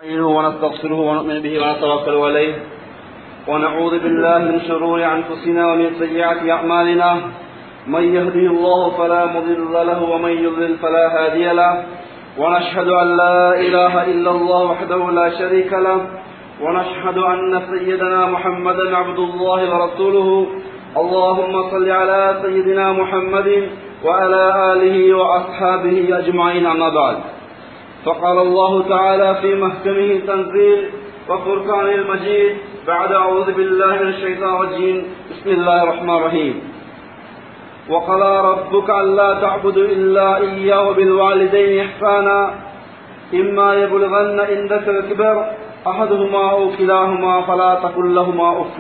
نستعينه ونستغفره ونؤمن به ونتوكل عليه ونعوذ بالله من شرور أنفسنا ومن سيئات أعمالنا من يهدي الله فلا مضل له ومن يضلل فلا هادي له ونشهد أن لا إله إلا الله وحده لا شريك له ونشهد أن سيدنا محمدا عبد الله ورسوله اللهم صل على سيدنا محمد وعلى آله وأصحابه أجمعين أما بعد فقال الله تعالى في محكمه تنزيل وفرقان المجيد بعد أعوذ بالله من الشيطان الرجيم بسم الله الرحمن الرحيم وقال ربك ألا تعبدوا إلا إياه بالوالدين إحسانا إما يبلغن عندك الكبر أحدهما أو كلاهما فلا تقل لهما أف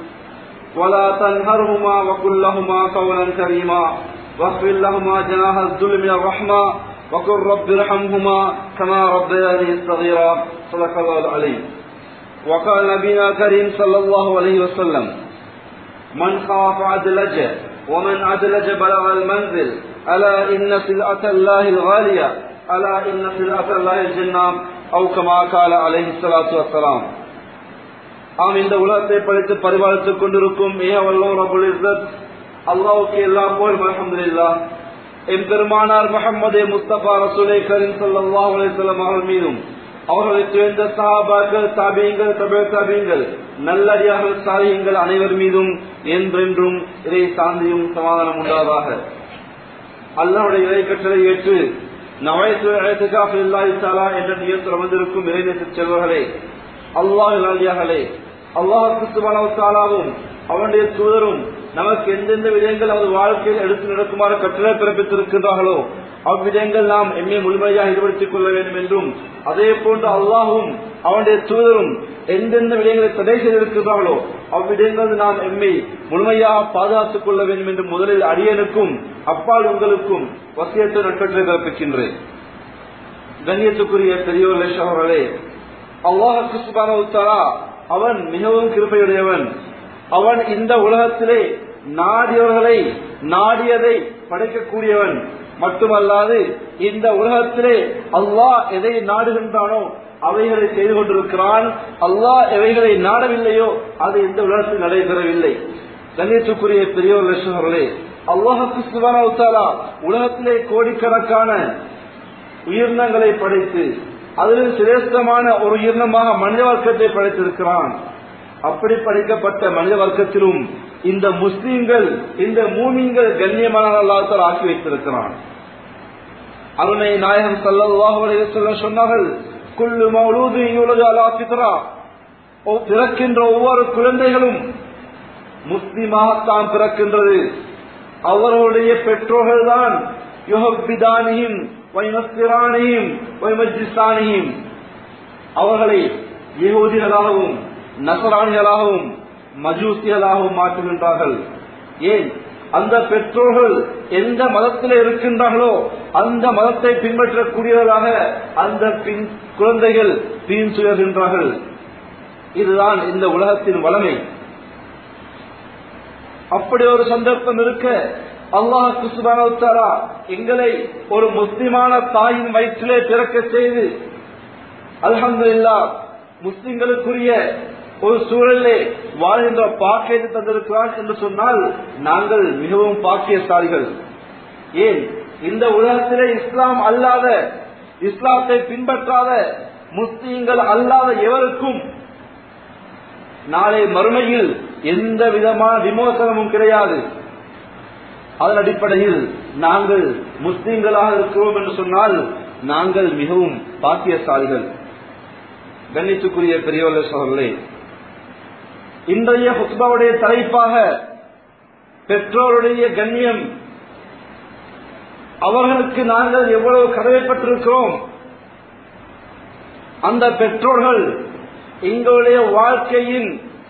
ولا تنهرهما وقل لهما قولا كريما واخفض لهما جناح الذل من الرحمة وقل رب ارحمهما كما ربياني صغيرا صدق الله العليم وقال نبينا الكريم صلى الله عليه وسلم من خاف عدلج ومن عدلج بلغ المنزل ألا إن سلعة الله الغالية ألا إن سلعة الله الجنة أو كما قال عليه الصلاة والسلام ஆம் இந்த உலகத்தை படித்து பரிபாலித்துக் கொண்டிருக்கும் ஏ வல்லோ ரபுல் இஸ்ஸத் அல்லாவுக்கு எல்லா போல் அல்ஹம்துலில்லா என் பெருமானார் முகமது முஸ்தபா ரசூலை கரீம் ஸல்லல்லாஹு அலைஹி வஸல்லம் அவர்கள் மீதும் அவர்களை சேர்ந்த சஹாபாக்கள் தாபியங்கள் தபே தாபியங்கள் நல்லடியார்கள் சாலியங்கள் அனைவர் மீதும் என்றென்றும் இதை சாந்தியும் சமாதானம் உண்டாவதாக அல்லாவுடைய இறை கட்டளை ஏற்று நவயத்து அழைத்துக்காக இல்லாஹி தாலா என்ற நியத்தில் அமர்ந்திருக்கும் இறைநேச செல்வர்களே அல்லாஹ் நல்லடியார்களே அல்லாஹ் கிறிஸ்துவானாவும் அவனுடைய தூதரும் நமக்கு எந்தெந்த விடயங்கள் அவர் வாழ்க்கையில் எடுத்து நடக்குமாறு கட்டளை பிறப்பித்திருக்கின்றார்களோ அவ்விடயங்கள் நாம் எம்மை முழுமையாக ஈடுபடுத்திக் கொள்ள வேண்டும் என்றும் அதே போன்று அல்லாஹும் அவனுடைய தூதரும் எந்தெந்த விடயங்களை தடை செய்திருக்கிறார்களோ அவ்விடயங்கள் நாம் எம்மை முழுமையாக பாதுகாத்துக் கொள்ள வேண்டும் என்று முதலில் அடியனுக்கும் அப்பால் உங்களுக்கும் வசியத்தை நட்பற்றை பிறப்பிக்கின்றேன் கண்ணியத்துக்குரிய பெரியோர் அவர்களே அல்லாஹ் கிறிஸ்துபான அவன் மிகவும் கிருப்பையுடையவன் அவன் இந்த உலகத்திலே நாடியவர்களை நாடியதை படைக்கக்கூடியவன் மட்டுமல்லாது இந்த உலகத்திலே அல்லாஹ் எதை நாடுகின்றானோ அவைகளை செய்து கொண்டிருக்கிறான் அல்லாஹ் எவைகளை நாடவில்லையோ அது இந்த உலகத்தில் நடைபெறவில்லை கண்ணியத்துக்குரிய பெரியோர் லட்சங்களே அல்லாஹுக்கு சிவனாவுத்தாலா உலகத்திலே கோடிக்கணக்கான உயிரினங்களை படைத்து அதில் சிரேஷ்டமான ஒரு உயிரினமாக மனித வர்க்கத்தை படைத்திருக்கிறான் அப்படி படைக்கப்பட்ட மனித வர்க்கத்திலும் இந்த முஸ்லீம்கள் இந்த மூமிங்கள் கண்ணியமானவர்களால் ஆக்கி வைத்திருக்கிறான் அருணை நாயகம் சல்லாஹ் சொன்னார்கள் குள்ளு மௌலூது அலாபித்ரா பிறக்கின்ற ஒவ்வொரு குழந்தைகளும் முஸ்லிமாகத்தான் பிறக்கின்றது அவர்களுடைய பெற்றோர்கள் தான் யுகபிதானியும் வைமஸ்திரானியும் வைமஜிஸ்தானியும் அவர்களை யகூதிகளாகவும் நசராணிகளாகவும் மஜூசிகளாகவும் மாற்றுகின்றார்கள் ஏன் அந்த பெற்றோர்கள் எந்த மதத்தில் இருக்கின்றார்களோ அந்த மதத்தை பின்பற்றக்கூடியவர்களாக அந்த பின் குழந்தைகள் பின் சுயர்கின்றார்கள் இதுதான் இந்த உலகத்தின் வளமை அப்படி ஒரு சந்தர்ப்பம் இருக்க அல்லாஹ் குசுபானா எங்களை ஒரு முஸ்லிமான தாயின் வயிற்றிலே பிறக்க செய்து அல்ஹந்து இல்லா முஸ்லிம்களுக்குரிய ஒரு சூழலே வாழ்கின்ற பாக்கியத்தை தந்திருக்கிறான் என்று சொன்னால் நாங்கள் மிகவும் பாக்கியசாலிகள் ஏன் இந்த உலகத்திலே இஸ்லாம் அல்லாத இஸ்லாத்தை பின்பற்றாத முஸ்லீம்கள் அல்லாத எவருக்கும் நாளை மறுமையில் எந்த விதமான விமோசனமும் கிடையாது அதன் அடிப்படையில் நாங்கள் முஸ்லீம்களாக இருக்கிறோம் என்று சொன்னால் நாங்கள் மிகவும் பாக்கியசாலிகள் கண்ணித்துக்குரிய பெரியவர்கள் சோழர்களே இன்றைய ஹுத்பாவுடைய தலைப்பாக பெற்றோருடைய கண்ணியம் அவர்களுக்கு நாங்கள் எவ்வளவு கடமைப்பட்டிருக்கிறோம் அந்த பெற்றோர்கள் எங்களுடைய வாழ்க்கையின்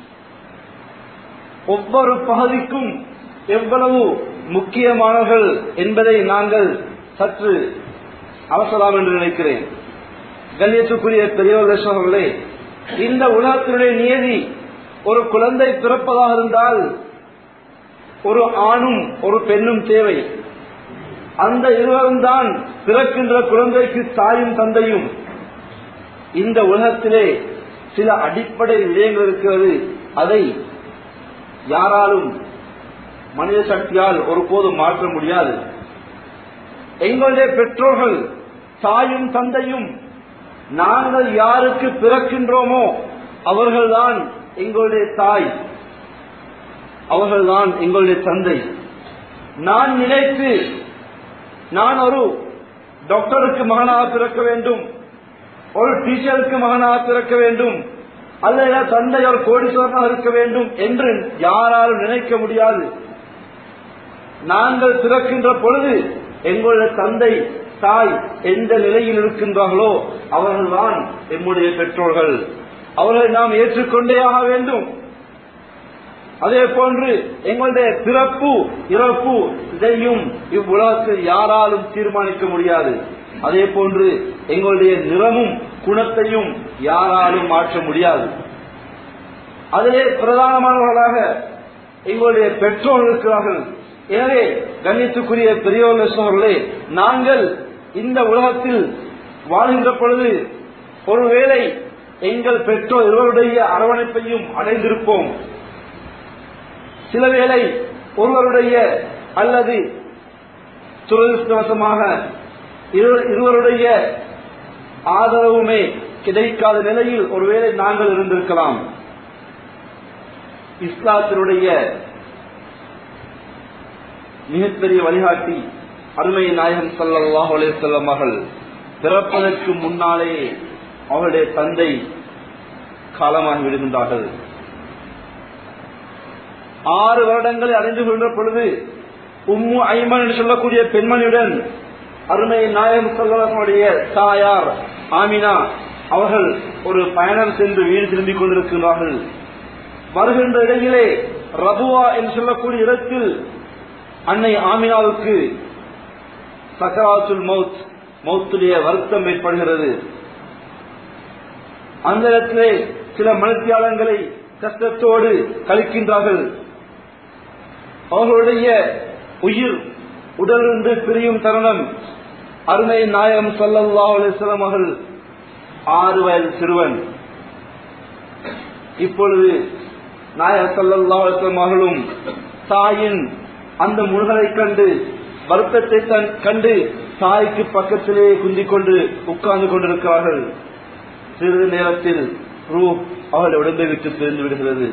ஒவ்வொரு பகுதிக்கும் எவ்வளவு முக்கியமானவர்கள் என்பதை நாங்கள் சற்று அவசரம் என்று நினைக்கிறேன் கண்ணியத்துக்குரிய பெரியவர்களே இந்த உலகத்தினுடைய நியதி ஒரு குழந்தை பிறப்பதாக இருந்தால் ஒரு ஆணும் ஒரு பெண்ணும் தேவை அந்த இருவரும் தான் பிறக்கின்ற குழந்தைக்கு தாயும் தந்தையும் இந்த உலகத்திலே சில அடிப்படை விடயங்கள் இருக்கிறது அதை யாராலும் மனித சக்தியால் ஒருபோதும் மாற்ற முடியாது எங்களுடைய பெற்றோர்கள் தாயும் தந்தையும் நாங்கள் யாருக்கு பிறக்கின்றோமோ அவர்கள்தான் எங்களுடைய தாய் அவர்கள்தான் எங்களுடைய தந்தை நான் நினைத்து நான் ஒரு டாக்டருக்கு மகனாக பிறக்க வேண்டும் ஒரு டீச்சருக்கு மகனாக பிறக்க வேண்டும் அல்லது தந்தை ஒரு கோடீஸ்வரனாக இருக்க வேண்டும் என்று யாராலும் நினைக்க முடியாது நாங்கள் பிறக்கின்ற பொழுது எங்களுடைய தந்தை தாய் எந்த நிலையில் இருக்கின்றார்களோ அவர்கள்தான் எம்முடைய பெற்றோர்கள் அவர்களை நாம் ஏற்றுக்கொண்டே ஆக வேண்டும் அதே போன்று எங்களுடைய பிறப்பு இறப்பு இதையும் இவ்வுலகத்தில் யாராலும் தீர்மானிக்க முடியாது அதே போன்று எங்களுடைய நிறமும் குணத்தையும் யாராலும் மாற்ற முடியாது அதிலே பிரதானமானவர்களாக எங்களுடைய பெற்றோர் இருக்கிறார்கள் எனவே கண்ணியத்துக்குரிய பெரியோர்கள் சோழர்களே நாங்கள் இந்த உலகத்தில் வாழ்கின்ற பொழுது ஒருவேளை எங்கள் பெற்றோர் இருவருடைய அரவணைப்பையும் அடைந்திருப்போம் சில வேளை ஒருவருடைய அல்லது துரதிருஷ்டவசமாக இருவருடைய ஆதரவுமே கிடைக்காத நிலையில் ஒருவேளை நாங்கள் இருந்திருக்கலாம் இஸ்லாத்தினுடைய மிகப்பெரிய வழிகாட்டி அருமை நாயகம் சல்லாஹ் அலேசல்லம் மகள் பிறப்பதற்கு முன்னாலே அவருடைய தந்தை காலமாகி விடுகின்றார்கள் ஆறு வருடங்களை அடைந்து கொண்ட பொழுது உம்மு ஐமன் என்று சொல்லக்கூடிய பெண்மணியுடன் அருமை நாயகம் சல்லாஹனுடைய தாயார் ஆமினா அவர்கள் ஒரு பயணம் சென்று வீடு திரும்பிக் கொண்டிருக்கிறார்கள் வருகின்ற இடையிலே ரபுவா என்று சொல்லக்கூடிய இடத்தில் அன்னை ஆமினாவுக்கு சக்கராத்துல் மவுத் மௌத்துடைய வருத்தம் ஏற்படுகிறது அந்த இடத்திலே சில மனுத்தியாளங்களை கஷ்டத்தோடு கழிக்கின்றார்கள் அவர்களுடைய உயிர் உடலிருந்து பிரியும் தருணம் அருமை நாயகம் சல்லல்லா அலிஸ்லாம் அவர்கள் ஆறு வயது சிறுவன் இப்பொழுது நாயக சல்லல்லா அலிஸ்லாம் அவர்களும் தாயின் அந்த முழுகலை கண்டு வருத்தத்தை கண்டு தாய்க்கு பக்கத்திலே குந்திக் கொண்டு உட்கார்ந்து கொண்டிருக்கிறார்கள் சிறிது நேரத்தில் ரூ அவள் உடம்பை விட்டு பிரிந்து விடுகிறது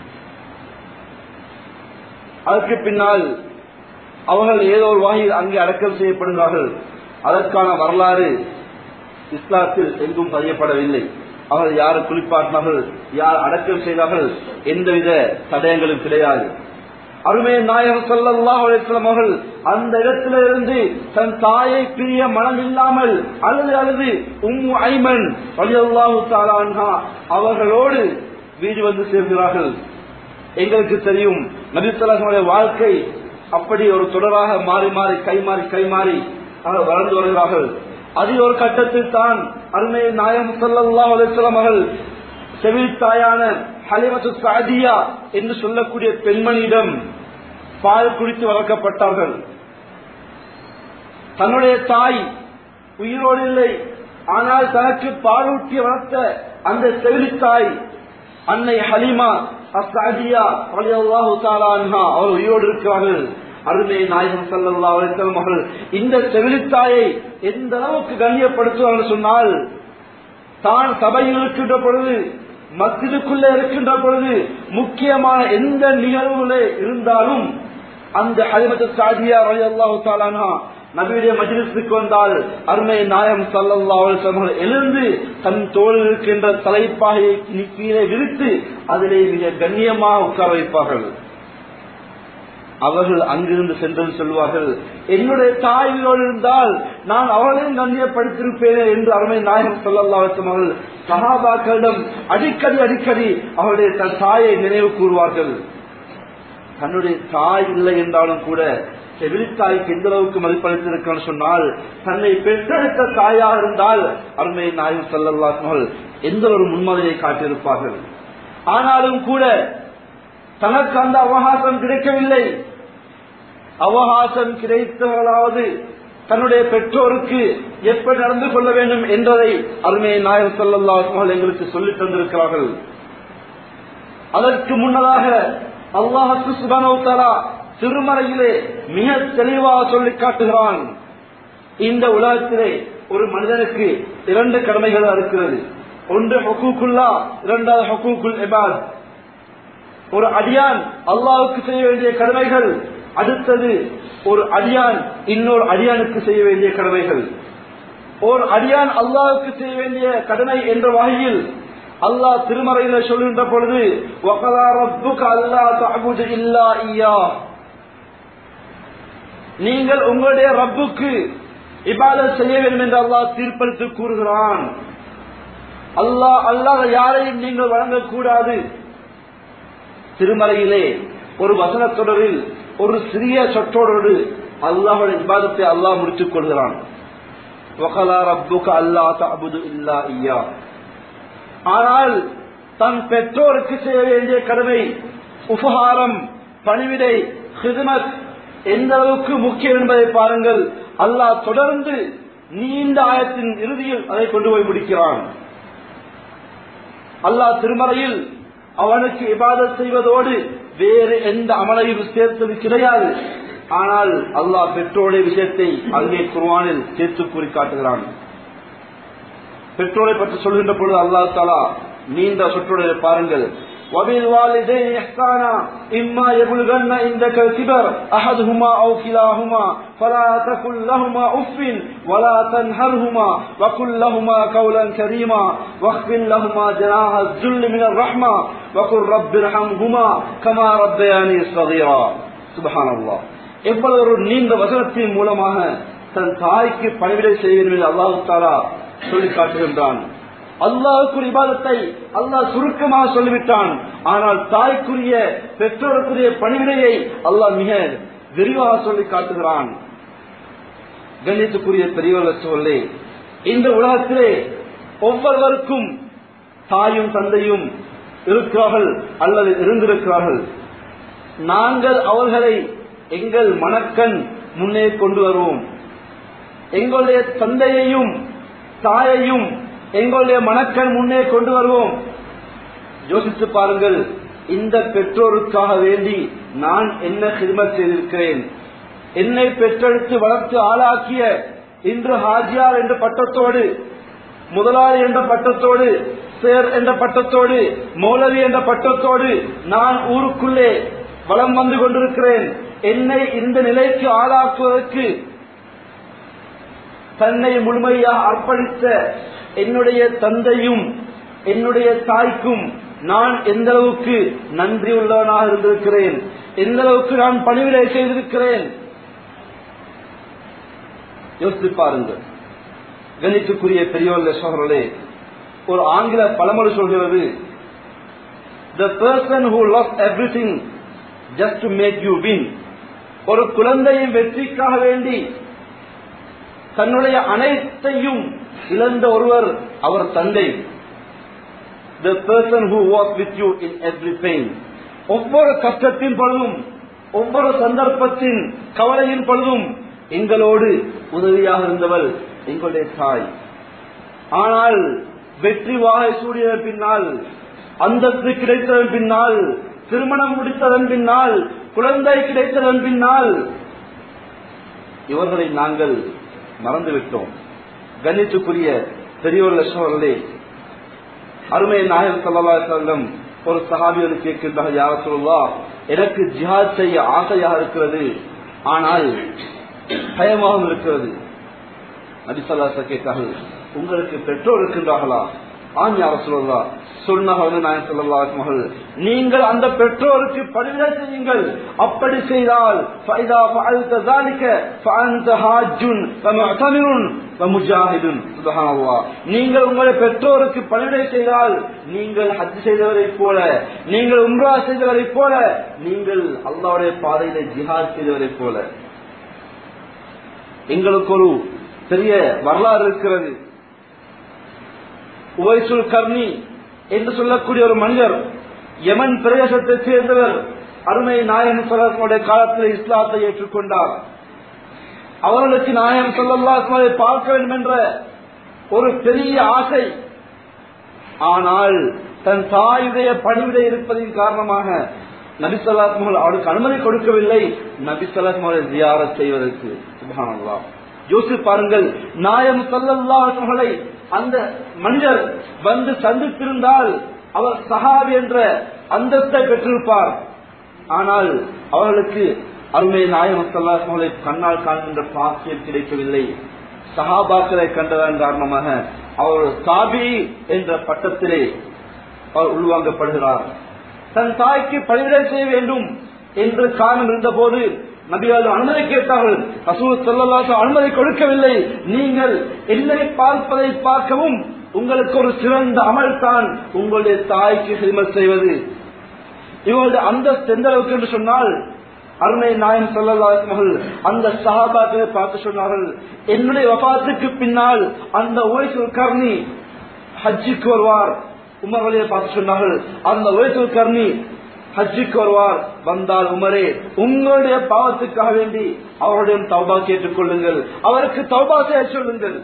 அதற்கு பின்னால் அவர்கள் ஏதோ ஒரு வகையில் அங்கே அடக்கம் செய்யப்படுகிறார்கள் அதற்கான வரலாறு இஸ்லாத்தில் எங்கும் பதியப்படவில்லை அவர்கள் யார் குளிப்பாட்டினார்கள் யார் அடக்கம் செய்தார்கள் எந்தவித தடயங்களும் கிடையாது அருமை நாயகம் சல்லாஹ் அலிஸ்லாம் அவர்கள் அந்த இடத்துல இருந்து தன் தாயை பிரிய மனம் இல்லாமல் அழுது அழுது உம்மு ஐமன் அலியல்லாஹு தாலான்ஹா அவர்களோடு வீடு வந்து சேர்கிறார்கள் எங்களுக்கு தெரியும் நபித்தலாசனுடைய வாழ்க்கை அப்படி ஒரு தொடராக மாறி மாறி கை மாறி கை மாறி அவர்கள் வளர்ந்து வருகிறார்கள் அதில் ஒரு கட்டத்தில் தான் அருமை நாயகம் சல்லாஹ் அலிஸ்லாம் அவர்கள் செவில் தாயான ஹலிமத்து சாதியா என்று சொல்லக்கூடிய பெண்மணியிடம் பால் குடித்து வளர்க்கப்பட்டார்கள் தன்னுடைய தாய் உயிரோடு இல்லை ஆனால் தனக்கு பாலூட்டி வளர்த்த அந்த செவிலித்தாய் அன்னை ஹலிமா அசாதியா அலியல்லாஹு தாலான்ஹா அவர் உயிரோடு இருக்கிறார்கள் அருமை நாயகம் சல்லல்லா அலிஸ்லாம் அவர்கள் இந்த செவிலித்தாயை எந்த அளவுக்கு கண்ணியப்படுத்துவார்கள் சொன்னால் தான் சபையில் இருக்கின்ற பொழுது மத்திற்குள்ளே இருக்கின்ற பொழுது முக்கியமான எந்த நிகழ்வுகளே இருந்தாலும் அந்த ஹலிமத்து சாதியா அலி அல்லாஹு தாலானா நபியுடைய மஜிலிசுக்கு வந்தால் அருமை நாயம் சல்லல்லா அவர்கள் எழுந்து தன் தோளில் இருக்கின்ற தலைப்பாகையை கீழே விரித்து அதிலே மிக கண்ணியமாக உட்கார வைப்பார்கள் அவர்கள் அங்கிருந்து சென்று சொல்வார்கள் என்னுடைய தாயோடு இருந்தால் நான் அவளையும் கண்ணியப்படுத்திருப்பேனே என்று அருமை நாயகம் சொல்லல்லாவற்றும் அவர்கள் சகாபாக்களிடம் அடிக்கடி அடிக்கடி அவருடைய தன் தாயை நினைவு கூறுவார்கள் தன்னுடைய தாய் இல்லை என்றாலும் கூட செவிலித்தாய்க்கு எந்த அளவுக்கு மதிப்பளித்திருக்கிறான்னு சொன்னால் தன்னை பெற்றெடுத்த தாயாக இருந்தால் அருமை நாயகம் செல்லல்லார்கள் எந்த ஒரு முன்மாதிரியை காட்டியிருப்பார்கள் ஆனாலும் கூட தனக்கு அந்த அவகாசம் கிடைக்கவில்லை அவகாசம் கிடைத்தவர்களாவது தன்னுடைய பெற்றோருக்கு எப்படி நடந்து கொள்ள வேண்டும் என்பதை அருமையை நாயர் சொல்லல்லாஹர்கள் எங்களுக்கு சொல்லித் தந்திருக்கிறார்கள் அதற்கு முன்னதாக அல்லாஹு சுபானோத்தரா திருமறையிலே மிக தெளிவாக சொல்லி காட்டுகிறான் இந்த உலகத்திலே ஒரு மனிதனுக்கு இரண்டு கடமைகள் இருக்கிறது ஒன்று ஹொக்கூக்குல்லா இரண்டாவது ஹொக்கூக்குல் எபாத் ஒரு அடியான் அல்லாவுக்கு செய்ய வேண்டிய கடமைகள் அடுத்தது ஒரு அடியான் இன்னொரு அடியானுக்கு செய்ய வேண்டிய கடமைகள் ஒரு அடியான் அல்லாவுக்கு செய்ய வேண்டிய கடமை என்ற வகையில் அல்லாஹ் திருமறையில சொல்கின்ற பொழுது இல்லா ஐயா நீங்கள் உங்களுடைய ரப்புக்கு இபாதத் செய்ய வேண்டும் என்று அல்லாஹ் தீர்ப்பளித்து கூறுகிறான் அல்லாஹ் அல்லாத யாரையும் நீங்கள் வழங்கக்கூடாது திருமலையிலே ஒரு வசனத்தொடரில் ஒரு சிறிய சொற்றோடு அல்லாஹுடைய இபாதத்தை அல்லாஹ் முடித்துக் கொள்கிறான் ஆனால் தன் பெற்றோருக்கு செய்ய வேண்டிய கடமை உபகாரம் பணிவிடை ஹிதமத் எந்த அளவுக்கு முக்கியம் என்பதை பாருங்கள் அல்லாஹ் தொடர்ந்து நீண்ட ஆயத்தின் இறுதியில் அதை கொண்டு போய் முடிக்கிறான் அல்லாஹ் திருமறையில் அவனுக்கு இபாதத் செய்வதோடு வேறு எந்த அமலையும் சேர்த்தது கிடையாது ஆனால் அல்லாஹ் பெற்றோருடைய விஷயத்தை அங்கே குர்வானில் சேர்த்து கூறி காட்டுகிறான் பெற்றோரை பற்றி சொல்கின்ற பொழுது அல்லாஹ் தாலா நீண்ட சொற்றோடைய பாருங்கள் وبالوالدين إحسانا إما يبلغن عندك الكبر أحدهما أو كلاهما فلا تقل لهما أف ولا تنهرهما وقل لهما قولا كريما واخفض لهما جناح الذل من الرحمة وقل رب ارحمهما كما ربياني صغيرا سبحان الله எவ்வளவு ஒரு நீண்ட வசனத்தின் மூலமாக தன் தாய்க்கு பணிவிடை செய்ய வேண்டும் என்று அல்லாஹு தாலா சொல்லி காட்டுகின்றான் அல்லாஹுக்குரிய இபாதத்தை அல்லாஹ் சுருக்கமாக சொல்லிவிட்டான் ஆனால் தாய்க்குரிய பெற்றோருக்குரிய பணிவிடையை அல்லாஹ் மிக விரிவாக சொல்லி காட்டுகிறான் கண்ணியத்துக்குரிய பெரியவர்கள் சொல்லி இந்த உலகத்திலே ஒவ்வொருவருக்கும் தாயும் தந்தையும் இருக்கிறார்கள் அல்லது இருந்திருக்கிறார்கள் நாங்கள் அவர்களை எங்கள் மனக்கண் முன்னே கொண்டு வருவோம் எங்களுடைய தந்தையையும் தாயையும் எங்களுடைய மனக்கண் முன்னே கொண்டு வருவோம் யோசித்து பாருங்கள் இந்த பெற்றோருக்காக வேண்டி நான் என்ன ஹிதமத் செய்திருக்கிறேன் என்னை பெற்றெடுத்து வளர்த்து ஆளாக்கிய இன்று ஹாஜியார் என்ற பட்டத்தோடு முதலாளி என்ற பட்டத்தோடு சேர் என்ற பட்டத்தோடு மௌலவி என்ற பட்டத்தோடு நான் ஊருக்குள்ளே வளம் வந்து கொண்டிருக்கிறேன் என்னை இந்த நிலைக்கு ஆளாக்குவதற்கு தன்னை முழுமையாக அர்ப்பணித்த என்னுடைய தந்தையும் என்னுடைய தாய்க்கும் நான் எந்த அளவுக்கு நன்றி உள்ளவனாக இருந்திருக்கிறேன் எந்த அளவுக்கு நான் பணிவிடை செய்திருக்கிறேன் யோசித்து பாருங்கள் கணித்துக்குரிய பெரியோர் சோழர்களே ஒரு ஆங்கில பழமொழி சொல்கிறது the person who loss everything just to make you win ஒரு குழந்தையின் வெற்றிக்காக வேண்டி தன்னுடைய அனைத்தையும் இழந்த ஒருவர் அவர் தந்தை the person who walk with you in every pain ஒவ்வொரு கஷ்டத்தின் பொழுதும் ஒவ்வொரு சந்தர்ப்பத்தின் கவலையின் பொழுதும் எங்களோடு உதவியாக இருந்தவள் எங்களுடைய தாய் ஆனால் வெற்றி வாகை சூடியதன் பின்னால் அந்தஸ்து கிடைத்ததன் பின்னால் திருமணம் முடித்ததன் பின்னால் குழந்தை கிடைத்ததன் பின்னால் இவர்களை நாங்கள் மறந்துவிட்டோம் கண்ணித்துக்குரிய பெரியோர் லட்சவர்களே அருமை நாயகம் சல்லா செல்லம் ஒரு சகாபியோடு கேட்கின்றார் யார சொல்லா எனக்கு ஜிஹாத் செய்ய ஆசையாக இருக்கிறது ஆனால் பயமாகவும் இருக்கிறது நபிசல்லாச கேட்டார்கள் உங்களுக்கு பெற்றோர் இருக்கின்றார்களா ஆண் யார சொல்லலா சொன்னாங்க நாயன் சொல்லலா மகள் நீங்கள் அந்த பெற்றோருக்கு பணிவிடை செய்யுங்கள் அப்படி செய்தால் فإذا فعلت ذلك فأنت حاج ومعتمر ومجاهد سبحان الله நீங்கள் உங்களுடைய பெற்றோருக்கு பணிவிடை செய்தால் நீங்கள் ஹஜ் செய்தவரை போல நீங்கள் உம்ரா செய்தவரை போல நீங்கள் அல்லாவுடைய பாதையில ஜிஹாத் செய்தவரை போல எங்களுக்கு ஒரு பெரிய வரலாறு இருக்கிறது உவைசுல் கர்ணி என்று சொல்லக்கூடிய ஒரு மனிதர் யமன் பிரதேசத்தை சேர்ந்தவர் அருமை நாயகன் சலாசனுடைய காலத்தில் இஸ்லாத்தை ஏற்றுக்கொண்டார் அவர்களுக்கு நாயம் சொல்லல்லாஸ்மலை பார்க்க வேண்டும் என்ற ஒரு பெரிய ஆசை ஆனால் தன் தாயுடைய பணிவிட இருப்பதின் காரணமாக நபிசல்லாத்மகள் அவருக்கு அனுமதி கொடுக்கவில்லை நபிசல்லாத்மகளை ஜியாரத் செய்வதற்கு சுபஹானல்லாஹ் யோசித்து பாருங்கள் நாயம் சல்லல்லாஹுகளை அந்த மனிதர் வந்து சந்தித்திருந்தால் அவர் சஹாபி என்ற அந்தஸ்தை பெற்றிருப்பார் ஆனால் அவர்களுக்கு அருமை நாயம் சல்லாஹுகளை கண்ணால் காண்கின்ற பாக்கியம் கிடைக்கவில்லை சஹாபாக்களை கண்டதன் காரணமாக அவர் சாபி என்ற பட்டத்திலே அவர் உள்வாங்கப்படுகிறார் தன் தாய்க்கு பணிவிடை செய்ய வேண்டும் என்று காரணம் இருந்த போது நபியால் அனுமதி கேட்டார்கள் ரசூல் சொல்லலாச அனுமதி கொடுக்கவில்லை நீங்கள் என்னை பார்ப்பதை பார்க்கவும் உங்களுக்கு ஒரு சிறந்த அமல் தான் உங்களுடைய தாய்க்கு ஹிதமத் செய்வது இவங்களுடைய அந்தஸ்து எந்த அளவுக்கு என்று சொன்னால் அருணை நாயம் சொல்லலாசமகள் அந்த சஹாபாக்களை பார்த்து சொன்னார்கள் என்னுடைய வபாத்துக்கு பின்னால் அந்த ஓய்சுல் கர்ணி ஹஜ்ஜுக்கு வருவார் உமர் வழியை பார்த்து சொன்னார்கள் அந்த ஓய்சுல் கர்ணி ஹஜ்ஜுக்கு வருவார் வந்தால் உமரே உங்களுடைய பாவத்துக்காக வேண்டி அவருடைய தௌபா கேட்டுக் கொள்ளுங்கள் அவருக்கு தௌபா செய்ய சொல்லுங்கள்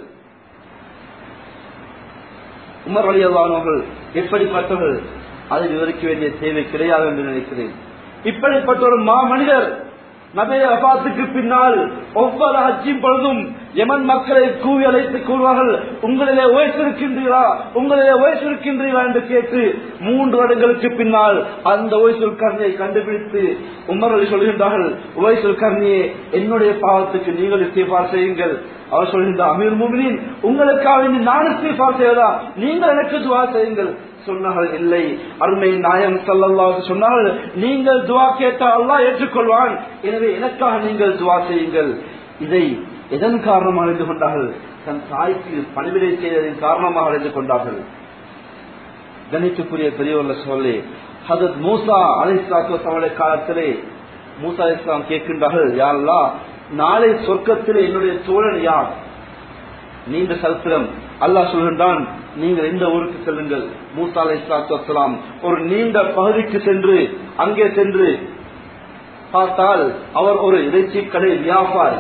உமர் வழியவானவர்கள் எப்படிப்பட்டவர்கள் அதை விவரிக்க வேண்டிய தேவை கிடையாது என்று நினைக்கிறேன் இப்படிப்பட்ட ஒரு மா மனிதர் நபைய அபாத்துக்கு பின்னால் ஒவ்வொரு ஹஜ்ஜின் பொழுதும் எமன் மக்களை கூவி அழைத்து கூறுவார்கள் உங்களிலே ஓய்சிருக்கின்றீர்களா உங்களிலே ஓய்சிருக்கின்றீர்களா என்று கேட்டு மூன்று வருடங்களுக்கு பின்னால் அந்த ஓய்சுல் கர்ணியை கண்டுபிடித்து உமர்கள் சொல்கின்றார்கள் ஓய்சுல் கர்ணியே என்னுடைய பாவத்துக்கு நீங்கள் இஸ்தீஃபார் செய்யுங்கள் அவர் சொல்கின்றார் அமீர் முமினின் உங்களுக்காக நான் இஸ்தீஃபார் செய்வதா நீங்கள் எனக்கு துவா செய்யுங்கள் சொன்னார்கள் இல்லை அருமை நாயம் சல்லல்லாஹு சொன்னார்கள் நீங்கள் துவா கேட்டால் அல்லாஹ் ஏற்றுக்கொள்வான் எனவே எனக்காக நீங்கள் துவா செய்யுங்கள் இதை எதன் காரணமாக அறிந்து கொண்டார்கள் தன் தாய்க்கு பணிவிடை செய்ததின் காரணமாக அறிந்து கொண்டார்கள் கணித்துக்குரிய பெரியவர்கள் சொல்லி ஹதத் மூசா அலிஸ்லாத்து அவருடைய காலத்திலே மூசா இஸ்லாம் கேட்கின்றார்கள் யாரெல்லாம் நாளை சொர்க்கத்திலே என்னுடைய தோழன் யார் நீண்ட சரித்திரம் அல்லாஹ் சொல்கின்றான் நீங்கள் எந்த ஊருக்கு செல்லுங்கள் மூசா அலை வலாம் ஒரு நீண்ட பகுதிக்கு சென்று அங்கே சென்று பார்த்தால் அவர் ஒரு இறைச்சி கடை வியாபாரி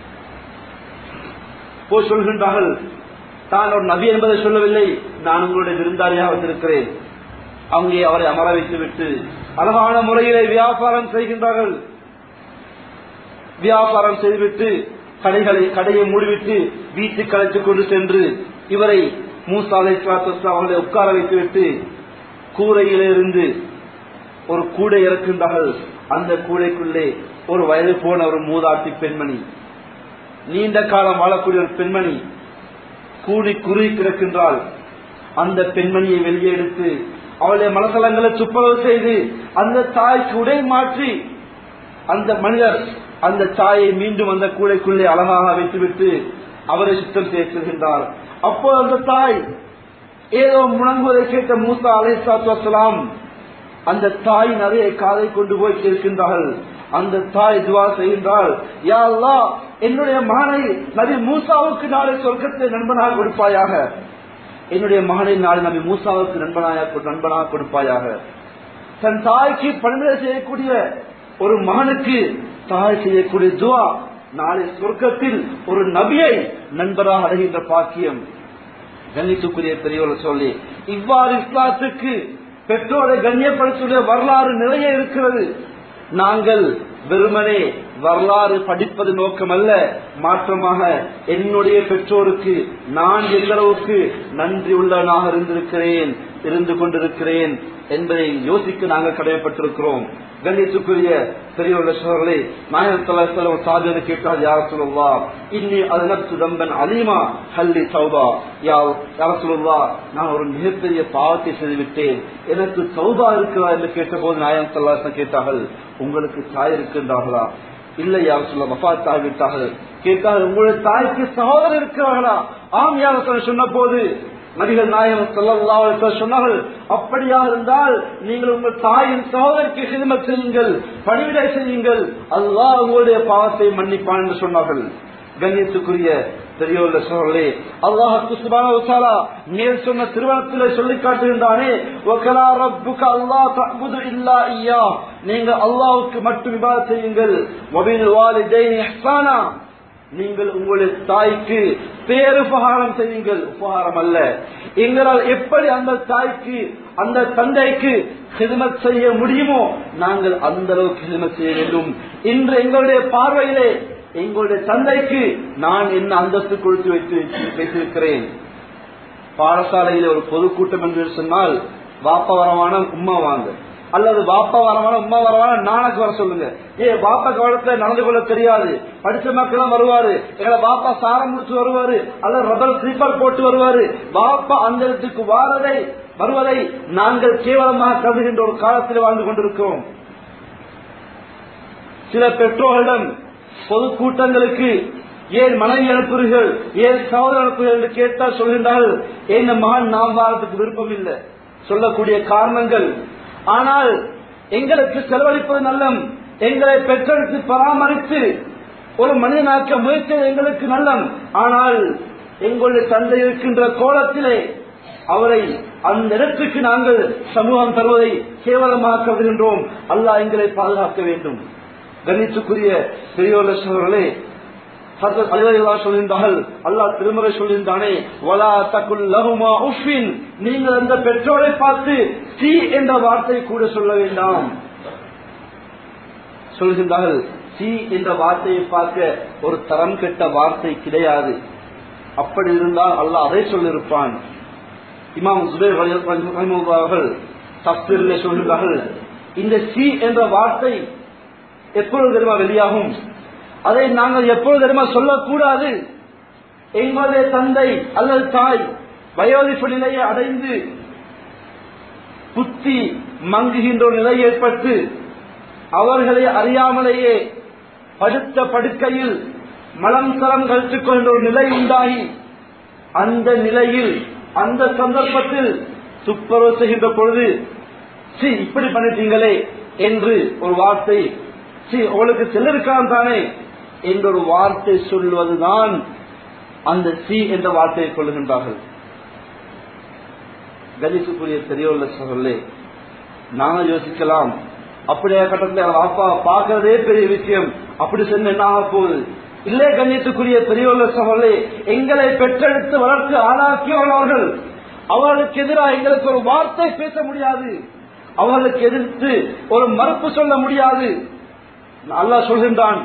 போய் சொல்கின்றார்கள் தான் ஒரு நபி என்பதை சொல்லவில்லை நான் உங்களுடைய விருந்தாளியாக வந்திருக்கிறேன் அங்கே அவரை அமர வைத்து விட்டு அழகான முறையிலே வியாபாரம் செய்கின்றார்கள் வியாபாரம் செய்துவிட்டு கடைகளை கடையை மூடிவிட்டு வீட்டுக்கு அழைத்துக் கொண்டு சென்று இவரை மூசா அலை அவர்களை உட்கார வைத்துவிட்டு கூரையிலிருந்து ஒரு கூடை இறக்கின்றார்கள் அந்த கூடைக்குள்ளே ஒரு வயது போன ஒரு மூதாட்டி பெண்மணி நீண்ட காலம் வாழக்கூடிய ஒரு பெண்மணி கூடி குறுகி கிடக்கின்றாள் அந்த பெண்மணியை வெளியே எடுத்து அவளுடைய மலசலங்களை துப்புரவு செய்து அந்த தாய்க்கு உடை மாற்றி அந்த மனிதர் அந்த தாயை மீண்டும் அந்த கூடைக்குள்ளே அழகாக வைத்துவிட்டு அவரை சுத்தம் செய்ய செல்கின்றார் அப்போ அந்த தாய் ஏதோ முழங்குவதை கேட்ட மூசா அலைசாத்துலாம் அந்த தாய் நிறைய காதை கொண்டு போய் கேட்கின்றார்கள் அந்த தாய் துவா செய்கின்றாள் யா அல்லாஹ் என்னுடைய மகனை நபி மூசாவுக்கு நாளை சொர்க்கத்தை நண்பனாக கொடுப்பாயாக என்னுடைய மகனை நாளை நபி மூசாவுக்கு நண்பனாக நண்பனாக கொடுப்பாயாக தன் தாய்க்கு பணிவிடை செய்யக்கூடிய ஒரு மகனுக்கு தாய் செய்யக்கூடிய துவா நாளை சொர்க்கத்தில் ஒரு நபியை நண்பராக அடைகின்ற பாக்கியம் கண்ணித்துக்குரிய பெரியவர்கள் சொல்லி இவ்வாறு இஸ்லாத்துக்கு பெற்றோரை கண்ணியப்படுத்தக்கூடிய வரலாறு நிறைய இருக்கிறது நாங்கள் வெறுமனே வரலாறு படிப்பது நோக்கமல்ல மாற்றமாக என்னுடைய பெற்றோருக்கு நான் எந்த அளவுக்கு நன்றி உள்ளவனாக இருந்திருக்கிறேன் இருந்து கொண்டிருக்கிறேன் என்பதை யோசிக்க நாங்கள் கடமைப்பட்டிருக்கிறோம் கண்ணியத்துக்குரிய பெரியவர்கள் சோழர்களே நாயகம் சாதனை கேட்டால் யார சொல்லா இன்னி அதனத்து தம்பன் அலீமா ஹல்லி சௌபா யார சொல்லா நான் ஒரு மிகப்பெரிய பாவத்தை செய்துவிட்டேன் எனக்கு சௌபா இருக்கிறா என்று கேட்டபோது நாயகம் சொல்லாசன் கேட்டார்கள் உங்களுக்கு தாய் இருக்கின்றார்களா இல்லை யார் சொல்ல மஃபாத் ஆகிவிட்டார்கள் கேட்டார்கள் உங்களுடைய தாய்க்கு சகோதரர் இருக்கிறார்களா ஆம் யார் சொன்ன போது நபிகள் நாயகம் சொல்லலாம் சொன்னார்கள் அப்படியா இருந்தால் நீங்கள் உங்கள் தாயின் சகோதரிக்கு ஹிதமத் செய்யுங்கள் பணிவிடை செய்யுங்கள் அல்லாஹ் உங்களுடைய பாவத்தை மன்னிப்பான் என்று சொன்னார்கள் கண்ணியத்துக்குரிய பெரியோர்ல சோழர்களே அல்லாஹு சுபான மேல் சொன்ன திருவனத்திலே சொல்லி காட்டுகின்றானே நீங்க அல்லாவுக்கு மட்டும் விவாதம் செய்யுங்கள் நீங்கள் உங்களுடைய தாய்க்கு பேருபகாரம் செய்யுங்கள் உபகாரம் அல்ல எங்களால் எப்படி அந்த தாய்க்கு அந்த தந்தைக்கு ஹிதமத் செய்ய முடியுமோ நாங்கள் அந்த அளவுக்கு ஹிதமத் செய்ய வேண்டும் இன்று எங்களுடைய பார்வையிலே எங்களுடைய தந்தைக்கு நான் என்ன அந்தஸ்து கொடுத்து வைத்து வைத்திருக்கிறேன் பாடசாலையில் ஒரு பொதுக்கூட்டம் என்று சொன்னால் வாப்பா வரவான உம்மா வாங்க அல்லது பாப்பா வரவான உம்மா வரவான நானக்கு வர சொல்லுங்க ஏ பாப்பா கவலத்துல நடந்து கொள்ள தெரியாது படிச்ச மக்களும் வருவாரு எங்களை பாப்பா சாரம் முடிச்சு வருவாரு அல்லது ரபல் ஸ்லீப்பர் போட்டு வருவாரு பாப்பா அந்த இடத்துக்கு வாரதை வருவதை நாங்கள் கேவலமாக கருதுகின்ற ஒரு காலத்தில் வாழ்ந்து கொண்டிருக்கிறோம் சில பெற்றோர்களிடம் பொதுக்கூட்டங்களுக்கு ஏன் மனைவி அனுப்புறீர்கள் ஏன் சகோதரர் அனுப்புகிறீர்கள் என்று கேட்டால் சொல்கின்றார்கள் என் மகன் நாம் வாரத்துக்கு விருப்பம் இல்லை சொல்லக்கூடிய காரணங்கள் ஆனால் எங்களுக்கு செலவழிப்பது நல்லம் எங்களை பெற்றெடுத்து பராமரித்து ஒரு மனிதனாக்க முயற்சி எங்களுக்கு நல்லம் ஆனால் எங்களுடைய தந்தை இருக்கின்ற கோலத்திலே அவரை அந்த இடத்துக்கு நாங்கள் சமூகம் தருவதை கேவலமாக கருதுகின்றோம் அல்லாஹ் எங்களை பாதுகாக்க வேண்டும் கணித்துக்குரிய பெரியோர் சோழர்களே சொல்கின்றார்கள் அல்லாஹ் திருமறை சொல்கின்றானே வலா தக்குல் லகுமா உஃபின் நீங்கள் அந்த பெற்றோரை பார்த்து சி என்ற வார்த்தை கூட சொல்ல வேண்டாம் சொல்கின்றார்கள் சி என்ற வார்த்தையை பார்க்க ஒரு தரம் கெட்ட வார்த்தை கிடையாது அப்படி இருந்தால் அல்லாஹ் அதை சொல்லியிருப்பான் இமாம் சுபேர் அவர்கள் தப்திரிலே சொல்கின்றார்கள் இந்த சி என்ற வார்த்தை எப்பொழுது தெரியுமா வெளியாகும் அதை நாங்கள் எப்பொழுது தெரியுமா சொல்லக்கூடாது எங்களுடைய தந்தை அல்லது தாய் வயோதிப்பு நிலையை அடைந்து புத்தி மங்குகின்ற ஒரு நிலை ஏற்பட்டு அவர்களை அறியாமலேயே படுத்த படுக்கையில் மலம் தரம் கழித்துக் கொண்ட ஒரு நிலை உண்டாகி அந்த நிலையில் அந்த சந்தர்ப்பத்தில் துப்புரவு செய்கின்ற பொழுது சி இப்படி பண்ணிட்டீங்களே என்று ஒரு வார்த்தை சி உங்களுக்கு செல்லிருக்கான் தானே என்ற ஒரு வார்த்தை சொல்வதுதான் அந்த சி என்ற வார்த்தையை கொள்ளுகின்றார்கள் கணிசுக்குரிய பெரியவர்கள சொல்லே நாங்கள் யோசிக்கலாம் அப்படியே கட்டத்தில் அப்பா பார்க்கறதே பெரிய விஷயம் அப்படி சென்று என்ன ஆக போகுது இல்லே கண்ணியத்துக்குரிய பெரியவர்கள சகோதரே எங்களை பெற்றெடுத்து வளர்த்து ஆளாக்கியவர்கள் அவர்களுக்கு எதிராக எங்களுக்கு ஒரு வார்த்தை பேச முடியாது அவர்களுக்கு எதிர்த்து ஒரு மறுப்பு சொல்ல முடியாது அல்லாஹ் சொல்கின்றான்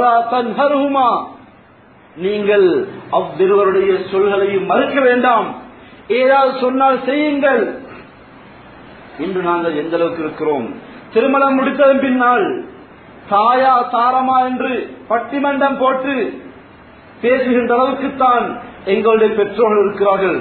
நீங்கள் அவ்விருவருடைய சொல்களையும் மறுக்க வேண்டாம் ஏதாவது சொன்னால் செய்யுங்கள் இன்று நாங்கள் எந்த அளவுக்கு இருக்கிறோம் திருமணம் முடித்ததன் பின்னால் தாயா தாரமா என்று பட்டிமன்றம் போட்டு பேசுகின்ற அளவுக்குத்தான் எங்களுடைய பெற்றோர்கள் இருக்கிறார்கள்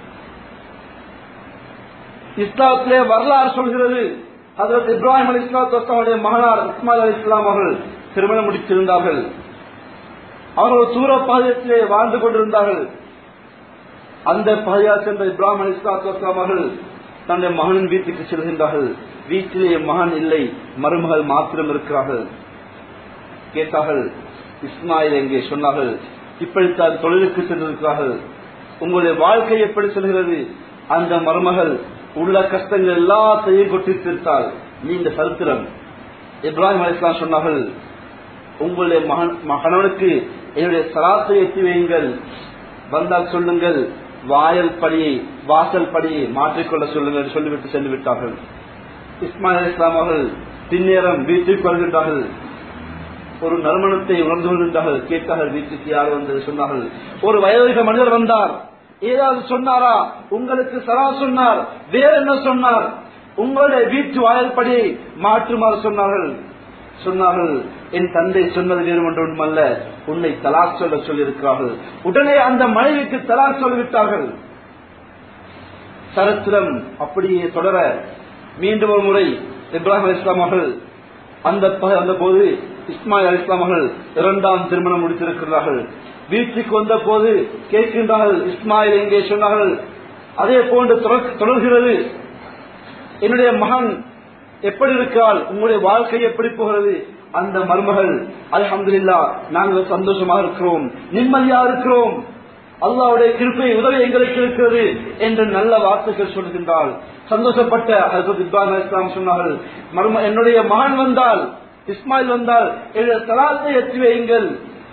இஸ்லாத்திலே வரலாறு சொல்கிறது அதற்கு இப்ராஹிம் அலி இஸ்லாத்துடைய மகனார் இஸ்மாயில் அலி இஸ்லாம் அவர்கள் திருமணம் முடித்திருந்தார்கள் அவர்கள் சூர பாதையத்திலே வாழ்ந்து கொண்டிருந்தார்கள் அந்த பகையால் சென்ற இப்ராஹிம் அலி இஸ்லாத்து அவர்கள் தன்னுடைய மகனின் வீட்டுக்கு செல்கின்றார்கள் வீட்டிலே மகன் இல்லை மருமகள் மாத்திரம் இருக்கிறார்கள் கேட்டார்கள் இஸ்மாயில் எங்கே சொன்னார்கள் இப்படித்தான் தொழிலுக்கு சென்றிருக்கிறார்கள் உங்களுடைய வாழ்க்கை எப்படி செல்கிறது அந்த மருமகள் உள்ள கஷ்டங்கள் எல்லாத்தையும் கொட்டி தீர்த்தால் நீண்ட சரித்திரம் இப்ராஹிம் அலிஸ்லாம் சொன்னார்கள் உங்களுடைய மகன் கணவனுக்கு என்னுடைய சராத்தை எத்தி வையுங்கள் வந்தால் சொல்லுங்கள் வாயல் படியை வாசல் படியை மாற்றிக்கொள்ள சொல்லுங்கள் என்று சொல்லிவிட்டு சென்று விட்டார்கள் இஸ்மாயில் இஸ்லாம் அவர்கள் பின்னேரம் வீட்டுக்கு வருகின்றார்கள் ஒரு நறுமணத்தை உணர்ந்து கொள்கின்றார்கள் கேட்டார்கள் வீட்டுக்கு யார் வந்தது சொன்னார்கள் ஒரு வயதிக மனிதர் வந்தார் ஏதாவது சொன்னாரா உங்களுக்கு சரா சொன்னார் வேற என்ன சொன்னார் உங்களுடைய வீட்டு வாயல்படியை மாற்றுமாறு சொன்னார்கள் சொன்னார்கள் என் தந்தை சொன்னது வேறு ஒன்றும் அல்ல உன்னை தலாக் சொல்ல சொல்லியிருக்கிறார்கள் உடனே அந்த மனைவிக்கு தலாக் சொல்லிவிட்டார்கள் சரித்திரம் அப்படியே தொடர மீண்டும் ஒரு முறை இப்ராஹிம் அலி இஸ்லாம் அவர்கள் அந்த அந்த போது இஸ்மாயில் அலி இஸ்லாம் அவர்கள் இரண்டாம் திருமணம் முடித்திருக்கிறார்கள் வீட்டுக்கு வந்த போது கேட்கின்றார்கள் இஸ்மாயில் எங்கே சொன்னார்கள் அதே போன்று தொடர்கிறது என்னுடைய மகன் எப்படி இருக்கிறாள் உங்களுடைய வாழ்க்கை எப்படி போகிறது அந்த மருமகள் அலமதுல்லா நாங்கள் சந்தோஷமாக இருக்கிறோம் நிம்மதியா இருக்கிறோம் அல்லாவுடைய கிருப்பை உதவி எங்களுக்கு இருக்கிறது என்று நல்ல வார்த்தைகள் சொல்கின்றாள் சந்தோஷப்பட்ட ஹசரத் இப்ராஹிம் இஸ்லாம் சொன்னார்கள் மரும என்னுடைய மகன் வந்தால் இஸ்மாயில் வந்தால் என்னுடைய தலாத்தை எத்தி வையுங்கள்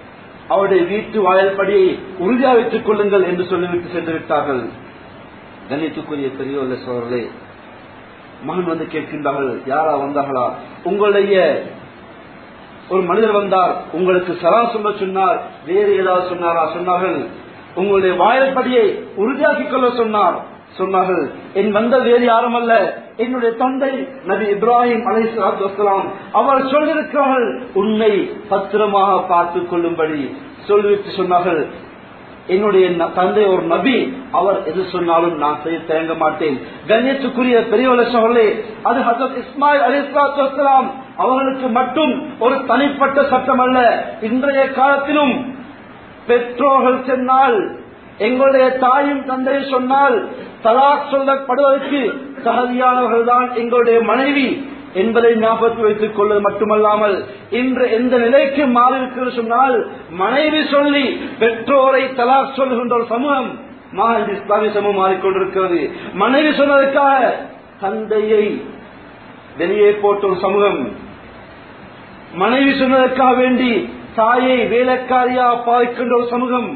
அவருடைய வீட்டு வாயல்படியை உறுதியா வைத்துக் கொள்ளுங்கள் என்று சொல்லிவிட்டு சென்று விட்டார்கள் கணித்துக்குரிய பெரியவர்களே சோழர்களே மகன் வந்து கேட்கின்றார்கள் யாரா வந்தார்களா உங்களுடைய ஒரு மனிதர் வந்தார் உங்களுக்கு சலா சொல்ல சொன்னார் வேறு ஏதாவது சொன்னாரா சொன்னார்கள் உங்களுடைய வாயல்படியை உறுதியாக்கிக் கொள்ள சொன்னார் சொன்னார்கள் என் வந்த வேறு யாரும் அல்ல என்னுடைய தந்தை நபி இப்ராஹிம் அலை வசலாம் அவர் சொல்லியிருக்கிறார்கள் உன்னை பத்திரமாக பார்த்துக் கொள்ளும்படி சொல்லிவிட்டு சொன்னார்கள் என்னுடைய ந- தந்தை ஒரு நபி அவர் எது சொன்னாலும் நான் செய்ய தயங்க மாட்டேன் கண்ணியத்துக்குரிய பெரியவள சோழர்களே அது ஹசத் இஸ்மாயில் அலி வசலாம் அவர்களுக்கு மட்டும் ஒரு தனிப்பட்ட சட்டம் அல்ல இன்றைய காலத்திலும் பெற்றோர்கள் சொன்னால் எங்களுடைய தாயும் தந்தையும் சொன்னால் தலாக் சொல்லப்படுவதற்கு தகுதியானவர்கள் தான் எங்களுடைய மனைவி என்பதை ஞாபகத்தில் வைத்துக் கொள்வது மட்டுமல்லாமல் இன்று எந்த நிலைக்கு மாறியிருக்கிறது சொன்னால் மனைவி சொல்லி பெற்றோரை தலாக் சொல்லுகின்ற ஒரு சமூகம் மாறி இஸ்லாமிய சமூகம் மாறிக்கொண்டிருக்கிறது மனைவி சொன்னதற்காக தந்தையை வெளியே போட்ட ஒரு சமூகம் மனைவி சொன்னதற்காக வேண்டி தாயை வேலைக்காரியா பாய்க்கின்ற ஒரு சமூகம்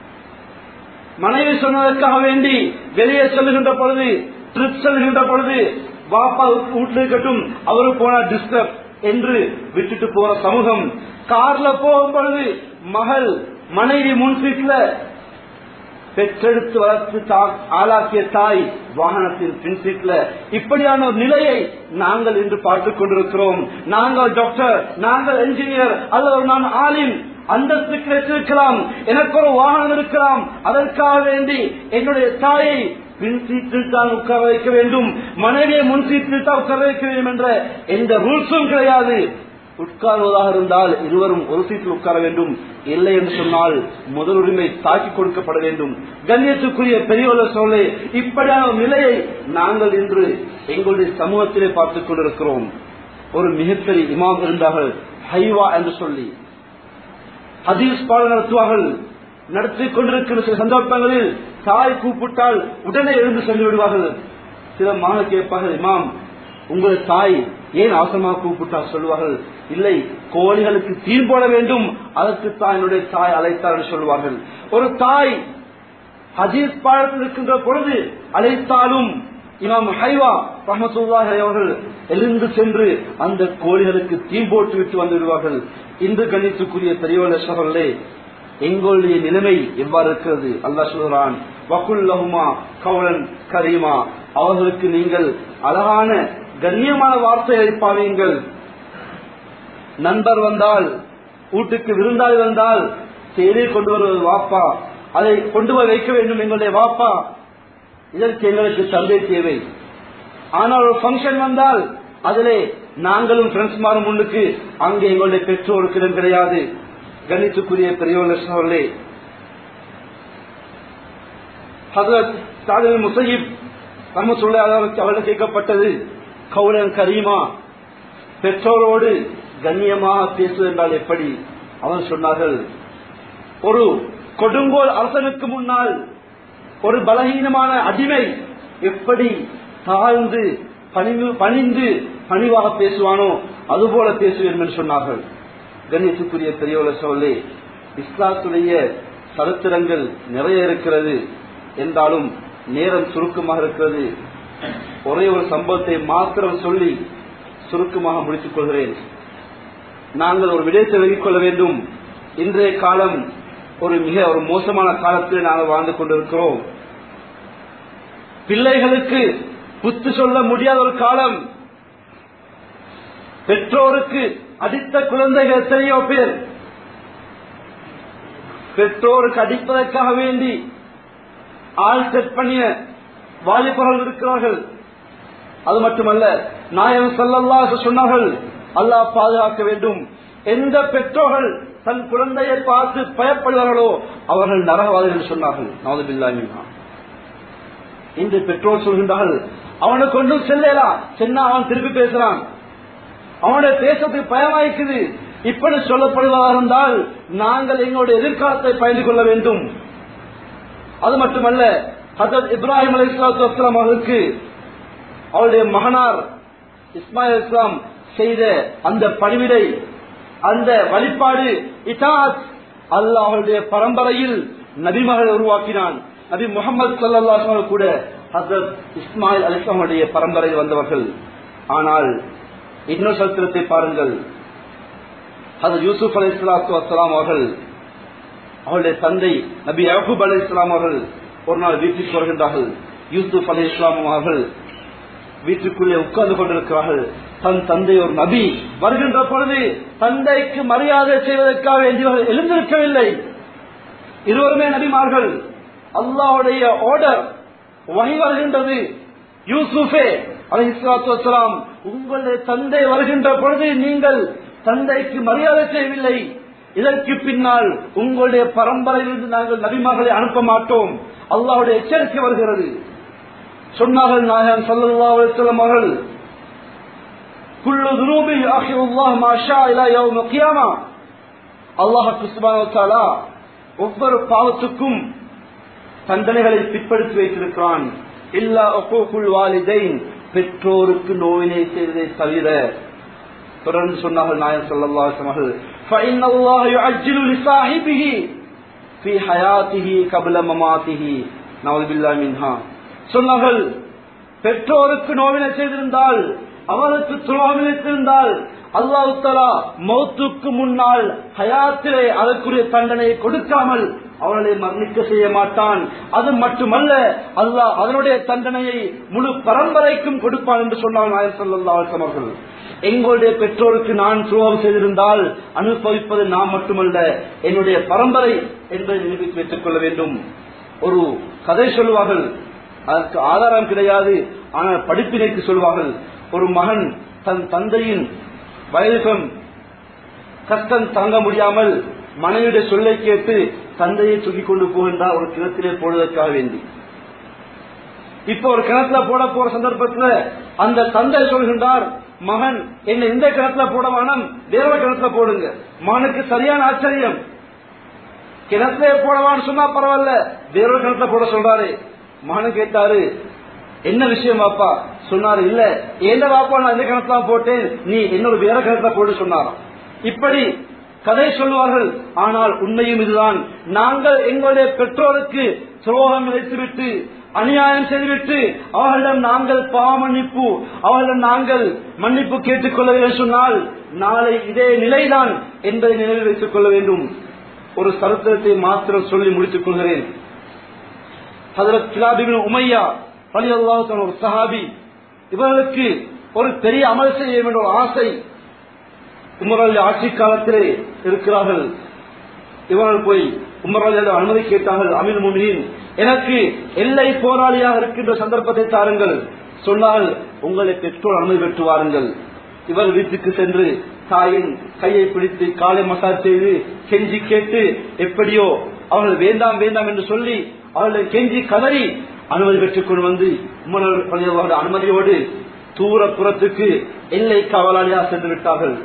மனைவி சொன்னதற்காக வேண்டி வெளியே செல்லுகின்ற பொழுது ட்ரிப் செல்கின்ற பொழுது பாப்பா வீட்டில் இருக்கட்டும் அவரு போனா டிஸ்டர்ப் என்று விட்டுட்டு போற சமூகம் கார்ல போகும் பொழுது மகள் மனைவி முன் சீட்ல பெற்றெடுத்து வளர்த்து தா- ஆளாக்கிய தாய் வாகனத்தின் பின் சீட்ல இப்படியான ஒரு நிலையை நாங்கள் இன்று பார்த்துக் கொண்டிருக்கிறோம் நாங்கள் டாக்டர் நாங்கள் என்ஜினியர் அல்லது நான் ஆலிம் அந்தஸ்து கிடைத்திருக்கலாம் எனக்கு ஒரு வாகனம் இருக்கலாம் அதற்காக வேண்டி என்னுடைய தாயை பின் சீட்டில் தான் உட்கார வைக்க வேண்டும் மனைவியை முன் சீட்டில் தான் உட்கார வைக்க வேண்டும் என்ற எந்த ரூல்ஸும் கிடையாது உட்கார்வதாக இருந்தால் இருவரும் ஒரு சீட்டில் உட்கார வேண்டும் இல்லை என்று சொன்னால் முதல் உரிமை தாக்கி கொடுக்கப்பட வேண்டும் கண்ணியத்துக்குரிய பெரியவர்கள் சொல்ல இப்படியான ஒரு நிலையை நாங்கள் இன்று எங்களுடைய சமூகத்திலே பார்த்துக் கொண்டிருக்கிறோம் ஒரு மிகப்பெரிய இமாம் இருந்தார்கள் ஹைவா என்று சொல்லி ஹதீஸ் பாடம் நடத்துவார்கள் நடத்திக் கொண்டிருக்கிற சில சந்தர்ப்பங்களில் தாய் கூப்பிட்டால் உடனே எழுந்து சென்று விடுவார்கள் சில மாக கேட்பார்கள் இமாம் உங்கள் தாய் ஏன் அவசரமாக கூப்பிட்டால் சொல்லுவார்கள் இல்லை கோழிகளுக்கு தீன் போட வேண்டும் அதற்கு தான் என்னுடைய தாய் அழைத்தார் என்று சொல்லுவார்கள் ஒரு தாய் ஹதீஸ் பாடத்தில் இருக்கின்ற பொழுது அழைத்தாலும் இமாம் ஹைவா ரஹமத்துல்லாஹி அவர்கள் எழுந்து சென்று அந்த கோழிகளுக்கு தீ போட்டு விட்டு வந்து விடுவார்கள் இன்று கணித்துக்குரிய பெரியவர்கள் சகோதரர்களே எங்களுடைய நிலைமை எவ்வாறு இருக்கிறது அல்லாஹ் சொல்கிறான் வகுல்லஹுமா கவுலன் கரீமா அவர்களுக்கு நீங்கள் அழகான கண்ணியமான வார்த்தையை பாவீங்கள் நண்பர் வந்தால் வீட்டுக்கு விருந்தாளி வந்தால் தேடி கொண்டு வருவது வாப்பா அதை கொண்டு போய் வைக்க வேண்டும் எங்களுடைய வாப்பா இதற்கு எங்களுக்கு தந்தை தேவை ஆனால் ஒரு ஃபங்க்ஷன் வந்தால் அதிலே நாங்களும் ஃப்ரெண்ட்ஸ் மாறும் முன்னுக்கு அங்கே எங்களுடைய பெற்றோருக்கு இடம் கிடையாது கணித்துக்குரிய பெரியவர்கள் அவர்களே ஹசரத் சாதில் முசையிப் ரமசுல்ல அவர்கள் கேட்கப்பட்டது கவுலன் கரீமா பெற்றோரோடு கண்ணியமாக பேசுவது என்றால் எப்படி அவன் சொன்னார்கள் ஒரு கொடுங்கோல் அரசனுக்கு முன்னால் ஒரு பலகீனமான அடிமை எப்படி தாழ்ந்து பணிந்து பணிந்து பணிவாக பேசுவானோ அதுபோல பேசுவேன் என்று சொன்னார்கள் கண்ணியத்துக்குரிய பெரியவர்கள் சொல்லி இஸ்லாத்துடைய சரித்திரங்கள் நிறைய இருக்கிறது என்றாலும் நேரம் சுருக்கமாக இருக்கிறது ஒரே ஒரு சம்பவத்தை மாத்திரம் சொல்லி சுருக்கமாக முடித்துக் கொள்கிறேன் நாங்கள் ஒரு விடயத்தை விலகிக் கொள்ள வேண்டும் இன்றைய காலம் ஒரு மிக ஒரு மோசமான காலத்தில் நாங்கள் வாழ்ந்து கொண்டிருக்கிறோம் பிள்ளைகளுக்கு புத்து சொல்ல முடியாத ஒரு காலம் பெற்றோருக்கு அடித்த குழந்தைகள் எத்தனையோ பேர் பெற்றோருக்கு அடிப்பதற்காக வேண்டி ஆள் செட் பண்ணிய வாலிபர்கள் இருக்கிறார்கள் அது மட்டுமல்ல நாயகம் சல்லல்லா சொன்னார்கள் அல்லாஹ் பாதுகாக்க வேண்டும் எந்த பெற்றோர்கள் தன் குழந்தையை பார்த்து பயப்படுவார்களோ அவர்கள் நரகவாதிகள் என்று சொன்னார்கள் நவதுபில்லா இன்று பெற்றோர் சொல்கின்றார்கள் அவனுக்கு ஒன்றும் செல்லலாம் சென்னா அவன் திருப்பி பேசுறான் அவனுடைய பேசுறதுக்கு பயமாய்க்குது இப்படி சொல்லப்படுவதாக இருந்தால் நாங்கள் எங்களுடைய எதிர்காலத்தை பயந்து கொள்ள வேண்டும் அது மட்டுமல்ல ஹசரத் இப்ராஹிம் அலி இஸ்லாத்து அவர்களுக்கு அவருடைய மகனார் இஸ்மாயில் இஸ்லாம் செய்த அந்த பணிவிடை அந்த வழிபாடு இதாத் அல்லாஹ் அவருடைய பரம்பரையில் நபிமகளை உருவாக்கினான் நபி முகமது சல்லாஹ் கூட ஹசரத் இஸ்மாயில் அலிஸ்லாமுடைய பரம்பரையில் வந்தவர்கள் ஆனால் இன்னொரு சரித்திரத்தை பாருங்கள் அது யூசுப் அலி இஸ்லாத்து வசலாம் அவர்கள் அவருடைய தந்தை நபி யகூப் அலி இஸ்லாம் அவர்கள் ஒரு நாள் வீட்டுக்கு வருகின்றார்கள் யூசுப் அலி இஸ்லாம் அவர்கள் வீட்டுக்குள்ளே உட்கார்ந்து கொண்டிருக்கிறார்கள் தன் தந்தை ஒரு நபி வருகின்ற பொழுது தந்தைக்கு மரியாதை செய்வதற்காக வேண்டியவர்கள் எழுந்திருக்கவில்லை இருவருமே நபிமார்கள் அல்லாவுடைய ஆர்டர் வகை வருகின்றது யூசுஃபே அலி இஸ்லாத்து வசலாம் உங்களுடைய தந்தை வருகின்ற பொழுது நீங்கள் தந்தைக்கு மரியாதை செய்யவில்லை இதற்கு பின்னால் உங்களுடைய பரம்பரையிலிருந்து நாங்கள் நபிமார்களை அனுப்ப மாட்டோம் அல்லாவுடைய எச்சரிக்கை வருகிறது சொன்னார்கள் நாயகன் சல்லா அலுவலம் அவர்கள் குள்ளு துனூபி ஆகியுல்லாஹ் மாஷா இலா யௌம கியாமா அல்லாஹ் சுப்ஹானஹு தஆலா ஒவ்வொரு பாவத்துக்கும் தண்டனைகளை பிற்படுத்தி வைத்திருக்கிறான் இல்லா ஒக்கூக்குள் வாலிதைன் பெற்றோருக்கு நோயினை செய்ததை தவிர தொடர்ந்து சொன்னார்கள் நாயன் சொல்லல்லா அவர்கள் فإن الله يعجل لصاحبه في حياته قبل مماته نعوذ بالله منها சொன்னார்கள் பெற்றோருக்கு நோவினை செய்திருந்தால் அவருக்கு துரோகம் இழைத்திருந்தால் அல்லாஹு தலா மௌத்துக்கு முன்னால் ஹயாத்திலே அதற்குரிய தண்டனையை கொடுக்காமல் அவர்களை மன்னிக்க செய்ய மாட்டான் அது மட்டுமல்ல அல்லாஹ் அதனுடைய தண்டனையை முழு பரம்பரைக்கும் கொடுப்பான் என்று சொன்னார் நாயர் சொல்லா அவர்கள் எங்களுடைய பெற்றோருக்கு நான் துரோகம் செய்திருந்தால் அனுபவிப்பது நான் மட்டுமல்ல என்னுடைய பரம்பரை என்பதை நிரூபித்து வைத்துக் கொள்ள வேண்டும் ஒரு கதை சொல்லுவார்கள் அதற்கு ஆதாரம் கிடையாது ஆனால் படிப்பினைக்கு சொல்வார்கள் ஒரு மகன் தன் தந்தையின் வயதுகம் கஷ்டம் தாங்க முடியாமல் மனைவியுடைய சொல்லை கேட்டு தந்தையை தூக்கிக் கொண்டு போகின்றார் ஒரு கிணத்திலே போடுவதற்காக வேண்டி இப்ப ஒரு கிணத்துல போட போற சந்தர்ப்பத்தில் அந்த தந்தை சொல்கின்றார் மகன் என்ன இந்த கிணத்துல போட வேணாம் வேற கிணத்துல போடுங்க மகனுக்கு சரியான ஆச்சரியம் கிணத்துல போடவான்னு சொன்னா பரவாயில்ல வேறொரு கிணத்துல போட சொல்றாரு மகனு கேட்டாரு என்ன விஷயம் பாப்பா சொன்னாரு இல்ல என்ன பாப்பா நான் இந்த கிணத்துல போட்டேன் நீ என்னோட வேற கிணத்துல போட்டு சொன்னாராம் இப்படி கதை சொல்லுவார்கள் ஆனால் உண்மையும் இதுதான் நாங்கள் எங்களுடைய பெற்றோருக்கு துரோகம் இழைத்துவிட்டு அநியாயம் செய்துவிட்டு அவர்களிடம் நாங்கள் பாவ மன்னிப்பு அவர்களிடம் நாங்கள் மன்னிப்பு கேட்டுக்கொள்ளவில்லை சொன்னால் நாளை இதே நிலைதான் என்பதை நினைவில் வைத்துக் கொள்ள வேண்டும் ஒரு சரித்திரத்தை மாத்திரம் சொல்லி முடித்துக் கொள்கிறேன் ஹதரத் கிலாபிபின் உமையா பலி ஒரு சஹாபி இவர்களுக்கு ஒரு பெரிய அமல் செய்ய வேண்டும் ஒரு ஆசை உமரல் ஆட்சி காலத்திலே இருக்கிறார்கள் இவர்கள் போய் உமரல் அனுமதி கேட்டார்கள் அமீர் முமினின் எனக்கு எல்லை போராளியாக இருக்கின்ற சந்தர்ப்பத்தை தாருங்கள் சொன்னால் உங்களை பெற்றோர் அனுமதி பெற்று வாருங்கள் இவர் வீட்டுக்கு சென்று தாயின் கையை பிடித்து காலை மசாஜ் செய்து கெஞ்சி கேட்டு எப்படியோ அவர்கள் வேண்டாம் வேண்டாம் என்று சொல்லி அவர்களை கெஞ்சி கதறி அனுமதி பெற்றுக் கொண்டு வந்து உமர் அனுமதியோடு தூர புறத்துக்கு எல்லை காவலாளியாக சென்று விட்டார்கள்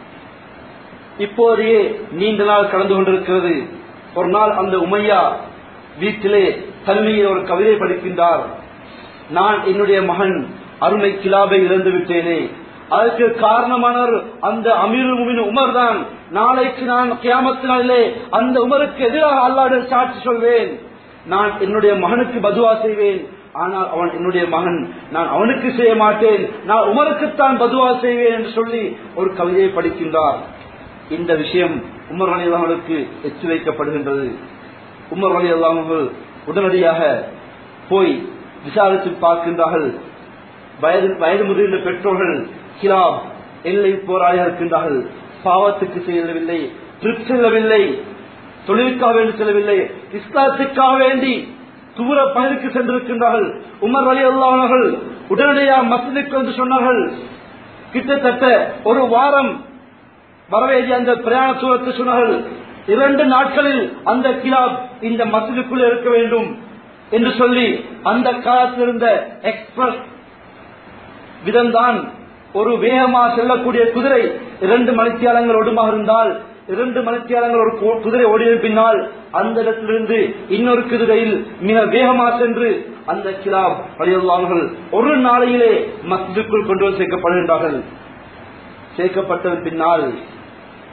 இப்போதையே நீண்ட நாள் கடந்து கொண்டிருக்கிறது ஒரு நாள் அந்த உமையா வீட்டிலே கல்வியில் ஒரு கவிதை படிக்கின்றார் நான் என்னுடைய மகன் அருமை கிலாபை இழந்து விட்டேனே அதற்கு காரணமானவர் அந்த அமீர் உமர் தான் நாளைக்கு நான் கியாமத்தினாலே அந்த உமருக்கு எதிராக அல்லாட சாட்சி சொல்வேன் நான் என்னுடைய மகனுக்கு பதுவா செய்வேன் ஆனால் அவன் என்னுடைய மகன் நான் அவனுக்கு செய்ய மாட்டேன் நான் உமருக்குத்தான் பதுவா செய்வேன் என்று சொல்லி ஒரு கவிதையை படிக்கின்றார் இந்த விஷயம் உமர் அலி அல்லாமலுக்கு எச்சு வைக்கப்படுகின்றது உமர் அலி அல்லாமல் உடனடியாக போய் விசாரித்து பார்க்கின்றார்கள் வயது வயது முதிர்ந்த பெற்றோர்கள் கிலாப் எல்லை போராளியாக இருக்கின்றார்கள் பாவத்துக்கு செல்லவில்லை ட்ரிப் செல்லவில்லை தொழிலுக்காக வேண்டி செல்லவில்லை இஸ்லாத்துக்காக வேண்டி தூர பகுதிக்கு சென்றிருக்கின்றார்கள் உமர் அலி அல்லாஹர்கள் உடனடியாக மசிதுக்கு என்று சொன்னார்கள் கிட்டத்தட்ட ஒரு வாரம் வரவேண்டிய அந்த பிரயாண தூரத்தை சொன்னார்கள் இரண்டு நாட்களில் அந்த கிலாப் இந்த மசிதுக்குள் இருக்க வேண்டும் என்று சொல்லி அந்த காலத்தில் இருந்த எக்ஸ்பிரஸ் விதம்தான் ஒரு வேகமாக செல்லக்கூடிய குதிரை இரண்டு மணித்தியாலங்கள் ஒடுமாக இருந்தால் இரண்டு மணித்தியாலங்கள் ஒரு குதிரை ஓடிய பின்னால் அந்த இடத்திலிருந்து இன்னொரு குதிரையில் மிக வேகமாக சென்று அந்த கிலாப் வழியுள்ளார்கள் ஒரு நாளையிலே மஸ்ஜிதுக்குள் கொண்டு வந்து சேர்க்கப்படுகின்றார்கள் சேர்க்கப்பட்டதன் பின்னால்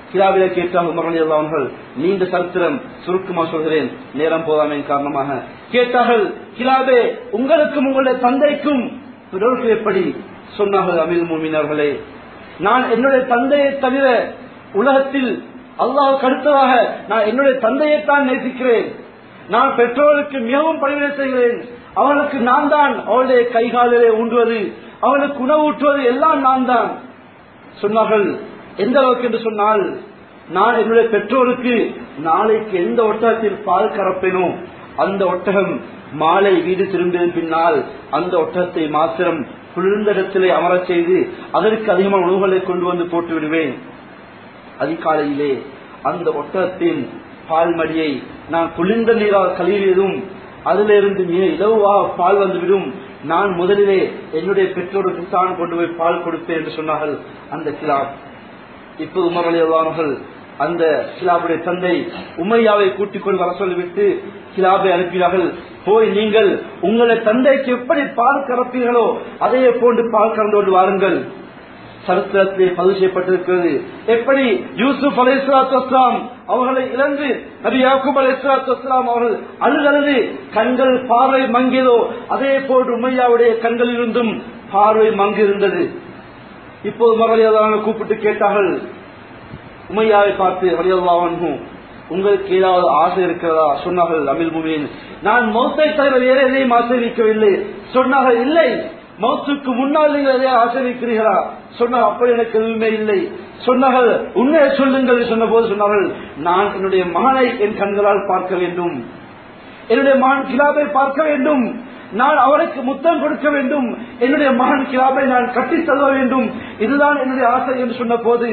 கிலாவில கேட்டால் உமர் அலி அவர்கள் நீண்ட சரித்திரம் சுருக்கமா சொல்கிறேன் நேரம் போதாமையின் காரணமாக கேட்டார்கள் கிலாவே உங்களுக்கும் உங்களுடைய தந்தைக்கும் பிறருக்கு எப்படி சொன்னார்கள் அமீர் மூமினர்களே நான் என்னுடைய தந்தையை தவிர உலகத்தில் அல்லாஹ் அடுத்ததாக நான் என்னுடைய தந்தையைத்தான் நேசிக்கிறேன் நான் பெற்றோருக்கு மிகவும் பணிவிடை செய்கிறேன் அவளுக்கு நான் தான் அவளுடைய கைகாலிலே ஊன்றுவது அவளுக்கு உணவு ஊற்றுவது எல்லாம் நான் தான் சொன்னார்கள் எந்த அளவுக்கு என்று சொன்னால் நான் என்னுடைய பெற்றோருக்கு நாளைக்கு எந்த ஒட்டகத்தில் பால் கறப்பேனோ அந்த ஒட்டகம் மாலை வீடு திரும்பியதன் பின்னால் அந்த ஒட்டகத்தை மாத்திரம் குளிர்ந்த இடத்திலே அமரச் செய்து அதற்கு அதிகமான உணவுகளை கொண்டு வந்து போட்டு விடுவேன் அதிகாலையிலே அந்த ஒட்டகத்தின் பால் மடியை நான் குளிர்ந்த நீரால் கழுவியதும் அதிலிருந்து மிக இலவாக பால் வந்துவிடும் நான் முதலிலே என்னுடைய பெற்றோருக்கு தான் கொண்டு போய் பால் கொடுப்பேன் என்று சொன்னார்கள் அந்த கிலாப் இப்போது உமர் அலி அல்லானவர்கள் அந்த கிலாபுடைய தந்தை உமையாவை கூட்டிக் கொண்டு வர சொல்லிவிட்டு கிலாபை அனுப்பினார்கள் போய் நீங்கள் உங்களுடைய தந்தைக்கு எப்படி பால் கறப்பீர்களோ அதே போன்று பால் கறந்து கொண்டு வாருங்கள் சரித்திரத்திலே பதிவு செய்யப்பட்டிருக்கிறது எப்படி யூசுப் அலை வஸ்லாம் அவர்களை இழந்து நபி யாக்கூப் அலை வஸ்லாம் அவர்கள் அழுதழுது கண்கள் பார்வை மங்கியதோ அதே போன்று உமையாவுடைய கண்களில் இருந்தும் பார்வை மங்கியிருந்தது இப்போது மகளியதான கூப்பிட்டு கேட்டார்கள் உமையாவை பார்த்து வலியல்லாவன்கும் உங்களுக்கு ஏதாவது ஆசை இருக்கிறதா சொன்னார்கள் அமில் முமீன் நான் மௌத்தை தவிர வேற எதையும் ஆசீர்விக்கவில்லை சொன்னார்கள் இல்லை மௌத்துக்கு முன்னால் நீங்கள் எதையும் ஆசீர்விக்கிறீர்களா சொன்னால் அப்படி எனக்கு எதுவுமே இல்லை சொன்னார்கள் உண்மையை சொல்லுங்கள் சொன்ன போது சொன்னார்கள் நான் என்னுடைய மகனை என் கண்களால் பார்க்க வேண்டும் என்னுடைய மகன் கிலாபை பார்க்க வேண்டும் நான் அவருக்கு முத்தம் கொடுக்க வேண்டும் என்னுடைய மகன் கிலாபை நான் கட்டித் தள்ள வேண்டும் இதுதான் என்னுடைய ஆசை என்று சொன்ன போது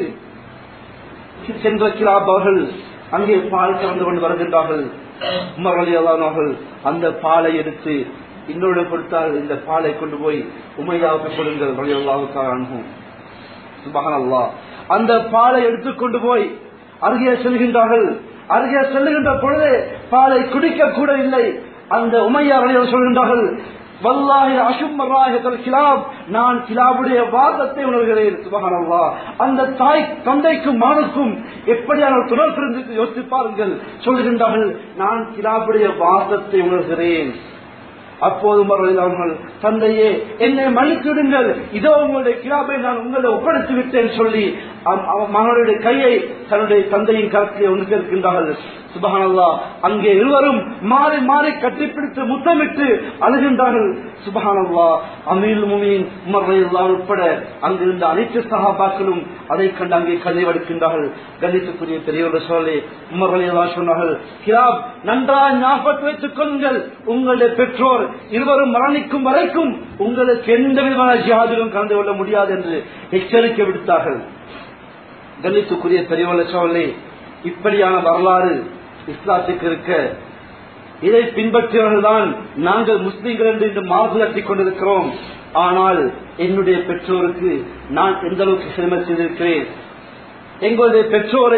சென்ற கிலாப் அவர்கள் அங்கே பால் கலந்து கொண்டு வருகின்றார்கள் உமர் அலி அவர்கள் அந்த பாலை எடுத்து இன்னொரு கொடுத்தால் இந்த பாலை கொண்டு போய் உமையாவுக்கு கொடுங்கள் வழி அல்லாவுக்காக அனுப்பும் சுபஹான் அல்லாஹ் அந்த பாலை எடுத்துக்கொண்டு போய் அருகே செல்கின்றார்கள் அருகே செல்லுகின்ற பொழுது பாலை குடிக்க கூட இல்லை அந்த உமையார் அலைவர் சொல்கின்றார்கள் வல்லாஹி அசுமராயத்தல் கிலாப் நான் கிலாபுடைய வாதத்தை உணர்கிறேன் சுபகானல்லா அந்த தாய் தந்தைக்கும் மானுக்கும் எப்படியான தொடர்பு இருந்து யோசித்து பாருங்கள் சொல்கின்றார்கள் நான் கிலாபுடைய வாதத்தை உணர்கிறேன் அப்போது அவர்கள் தந்தையே என்னை மன்னித்துடுங்கள் இதோ உங்களுடைய கிலாபை நான் உங்களை ஒப்படைத்து விட்டேன் சொல்லி மகனுடைய கையை தன்னுடைய தந்தையின் கருத்திலே ஒன்று சேர்க்கின்றார்கள் சுபஹானல்லா அங்கே இருவரும் மாறி மாறி கட்டிப்பிடித்து முத்தமிட்டு அழுகின்றார்கள் சுபஹானல்லா அமீல் முமீன் உமர் ரலியல்லாஹு உட்பட அங்கிருந்த அனைத்து சகாபாக்களும் அதை கண்டு அங்கே கதைவெடுக்கின்றார்கள் கணித்துக்குரிய பெரியவர்கள் சொல்லி உமர் ரலியல்லாஹு சொன்னார்கள் கிராப் நன்றாக ஞாபகத்து வைத்துக் கொள்ளுங்கள் உங்களுடைய பெற்றோர் இருவரும் மரணிக்கும் வரைக்கும் உங்களுக்கு எந்த விதமான ஜியாதிலும் கலந்து கொள்ள முடியாது என்று எச்சரிக்கை விடுத்தார்கள் கணித்துக்குரிய பெரியவர்கள் சொல்லி இப்படியான வரலாறு இஸ்லாத்துக்கு இருக்க இதை பின்பற்றியவர்கள் தான் நாங்கள் முஸ்லீம்கள் என்று இன்று மார்பு தட்டிக் கொண்டிருக்கிறோம் ஆனால் என்னுடைய பெற்றோருக்கு நான் எந்த அளவுக்கு சிரம செய்திருக்கிறேன் எங்களுடைய பெற்றோரை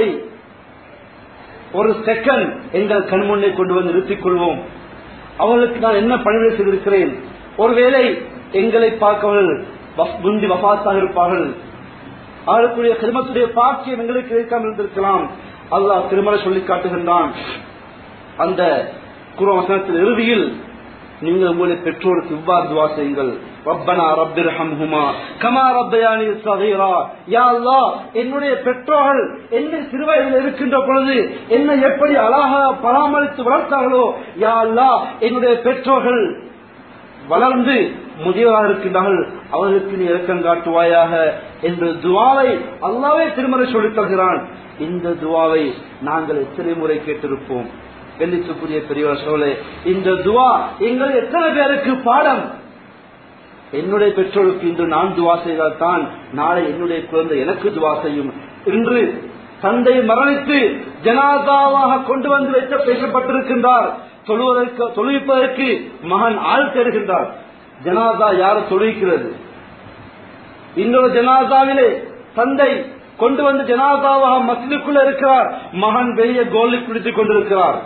ஒரு செகண்ட் எங்கள் கண்முன்னே கொண்டு வந்து நிறுத்திக் கொள்வோம் அவர்களுக்கு நான் என்ன பணிவிடை செய்திருக்கிறேன் ஒருவேளை எங்களை பார்க்கவர்கள் முந்தி வபாத்தாக இருப்பார்கள் அவர்களுடைய கிருமத்துடைய பாக்கியம் எங்களுக்கு கிடைக்காமல் இருந்திருக்கலாம் அல்லாஹ் திருமலை சொல்லி காட்டுகின்றான் அந்த குருவசனத்தின் இறுதியில் நீங்கள் உங்களுடைய பெற்றோருக்கு இவ்வாறு துவா செய்யுங்கள் ரப்பனா ரப்பிர் ஹம்ஹுமா கமா ரப்பயானி சகீரா யா அல்லாஹ் என்னுடைய பெற்றோர்கள் என்னை சிறுவயதில் இருக்கின்ற பொழுது என்னை எப்படி அழகாக பராமரித்து வளர்த்தார்களோ யா அல்லாஹ் என்னுடைய பெற்றோர்கள் வளர்ந்து முதியவராக இருக்கின்றார்கள் அவர்களுக்கு நீ இறக்கம் காட்டுவாயாக என்ற துவாவை அல்லாவே திருமறை சொல்லித் தருகிறான் இந்த துவாவை நாங்கள் எத்தனை முறை கேட்டிருப்போம் கண்டித்துக்குரிய பெரியவர் சோழே இந்த துவா எங்கள் எத்தனை பேருக்கு பாடம் என்னுடைய பெற்றோருக்கு இன்று நான் துவா செய்தால் தான் நாளை என்னுடைய குழந்தை எனக்கு துவா செய்யும் இன்று தந்தை மரணித்து ஜனாதாவாக கொண்டு வந்து வைக்க பேசப்பட்டிருக்கின்றார் தொழுவதற்கு தொழுவிப்பதற்கு மகன் ஆள் தேடுகின்றார் ஜனாதா யார தொழுவிக்கிறது இன்னொரு ஜனாதாவிலே தந்தை கொண்டு வந்து ஜனாதாவாக மசிலுக்குள்ள இருக்கிறார் மகன் வெளியே கோலி பிடித்துக் கொண்டிருக்கிறார்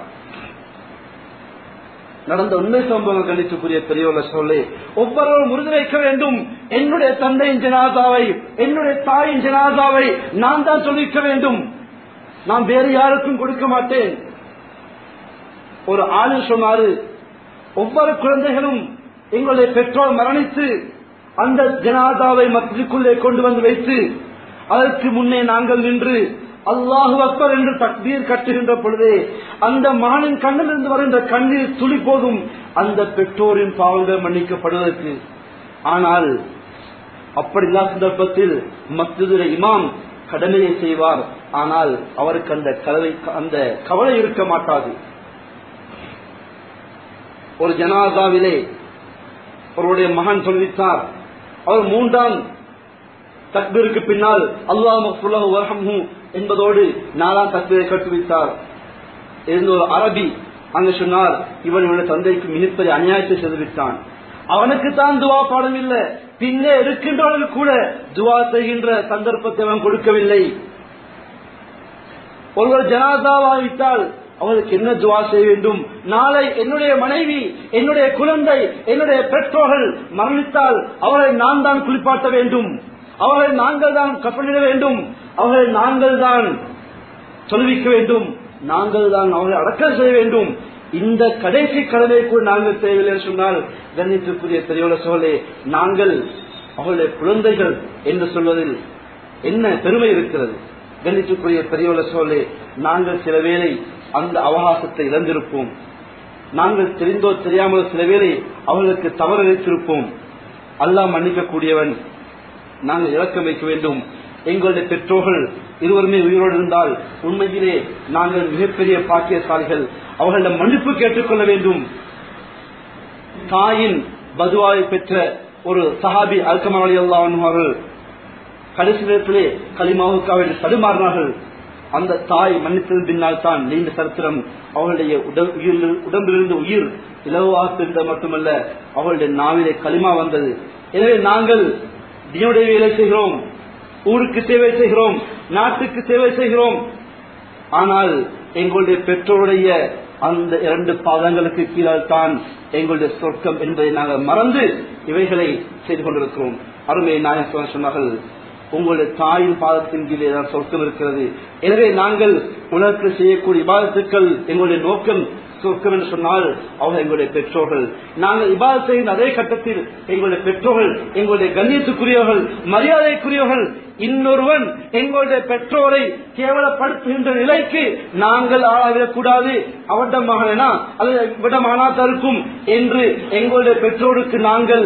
நடந்த உண்மை சம்பவம் கண்டித்துக்குரிய பெரியவர்கள் சொல்லி ஒவ்வொருவரும் உறுதி வைக்க வேண்டும் என்னுடைய தந்தையின் ஜனாதாவை என்னுடைய தாயின் ஜனாதாவை நான் தான் சொல்லிக்க வேண்டும் நான் வேறு யாருக்கும் கொடுக்க மாட்டேன் ஒரு ஆளு சொன்னாரு ஒவ்வொரு குழந்தைகளும் எங்களுடைய பெற்றோர் மரணித்து அந்த ஜனாதாவை மத்திற்குள்ளே கொண்டு வந்து வைத்து அதற்கு முன்னே நாங்கள் நின்று அல்லாஹு அக்பர் என்று தக்பீர் கட்டுகின்ற பொழுதே அந்த மகனின் கண்ணிலிருந்து வருகின்ற கண்ணீர் துளி போதும் அந்த பெற்றோரின் பாவங்கள் மன்னிக்கப்படுவதற்கு ஆனால் அப்படில்லா சந்தர்ப்பத்தில் மஸ்ஜிதுல இமாம் கடமையை செய்வார் ஆனால் அவருக்கு அந்த கலவை அந்த கவலை இருக்க மாட்டாது ஒரு ஜனாதாவிலே அவருடைய மகன் சொல்லித்தார் அவர் மூன்றாம் தக்பீருக்கு பின்னால் அல்லாஹ் என்பதோடு நாலாம் தக்பீரை கட்டுவித்தார் இருந்த ஒரு அரபி அங்கு சொன்னார் இவன் இவனுடைய தந்தைக்கு மிகப்பெரிய அநியாயத்தை செய்துவிட்டான் அவனுக்கு தான் துவா பாடம் இல்லை பின்னே இருக்கின்றவர்கள் கூட துவா செய்கின்ற சந்தர்ப்பத்தை அவன் கொடுக்கவில்லை ஒருவர் ஜனாதாவாவிட்டால் அவருக்கு என்ன துவா செய்ய வேண்டும் நாளை என்னுடைய மனைவி என்னுடைய குழந்தை என்னுடைய பெற்றோர்கள் மரணித்தால் அவரை நான் தான் குளிப்பாட்ட வேண்டும் அவர்களை நாங்கள் தான் கப்பலிட வேண்டும் அவர்களை நாங்கள் தான் சொல்விக்க வேண்டும் நாங்கள் தான் அவர்களை அடக்கம் செய்ய வேண்டும் இந்த கடைசி கடனை கூட நாங்கள் தேவையில்லை என்று சொன்னால் கண்ணியத்திற்குரிய பெரியவள சோழே நாங்கள் அவர்களுடைய குழந்தைகள் என்று சொல்வதில் என்ன பெருமை இருக்கிறது கண்ணியத்திற்குரிய பெரியவள சோழே நாங்கள் சில வேளை அந்த அவகாசத்தை இழந்திருப்போம் நாங்கள் தெரிந்தோ தெரியாமல் சில வேளை அவர்களுக்கு தவறு வைத்திருப்போம் அல்லாஹ் மன்னிக்கக்கூடியவன் நாங்கள் இலக்கம் வைக்க வேண்டும் எங்களுடைய பெற்றோர்கள் இருவருமே உயிரோடு இருந்தால் உண்மையிலே நாங்கள் மிகப்பெரிய பாக்கியசாலிகள் அவர்களிடம் மன்னிப்பு கேட்டுக்கொள்ள வேண்டும் தாயின் பதுவாவை பெற்ற ஒரு சஹாபி அல்கமான் அலி அவர்கள் கடைசி நேரத்திலே களிமாவுக்காக தடுமாறினார்கள் அந்த தாய் மன்னித்ததன் பின்னால் தான் நீண்ட சரித்திரம் அவர்களுடைய உடம்பிலிருந்து உயிர் இலவாக இருந்தது மட்டுமல்ல அவர்களுடைய நாவிலே களிமா வந்தது எனவே நாங்கள் தீனுடைய வேலை செய்கிறோம் ஊருக்கு சேவை செய்கிறோம் நாட்டுக்கு சேவை செய்கிறோம் ஆனால் எங்களுடைய பெற்றோருடைய அந்த இரண்டு பாதங்களுக்கு கீழால் தான் எங்களுடைய சொர்க்கம் என்பதை நாங்கள் மறந்து இவைகளை செய்து கொண்டிருக்கிறோம் அருமை நாயகம் சொன்னார்கள் உங்களுடைய தாயின் பாதத்தின் கீழே தான் சொர்க்கம் இருக்கிறது எனவே நாங்கள் உலகத்தில் செய்யக்கூடிய இபாதத்துக்கள் எங்களுடைய நோக்கம் சொர்க்கம் என்று சொன்னால் அவங்க எங்களுடைய பெற்றோர்கள் நாங்கள் இபாதத் செய்கின்ற அதே கட்டத்தில் எங்களுடைய பெற்றோர்கள் எங்களுடைய கண்ணியத்துக்குரியவர்கள் மரியாதைக்குரியவர்கள் இன்னொருவன் எங்களுடைய பெற்றோரை கேவலப்படுத்துகின்ற நிலைக்கு நாங்கள் ஆளாவிடக்கூடாது அவட்ட மகனா அல்லது விட மகனாத்தருக்கும் என்று எங்களுடைய பெற்றோருக்கு நாங்கள்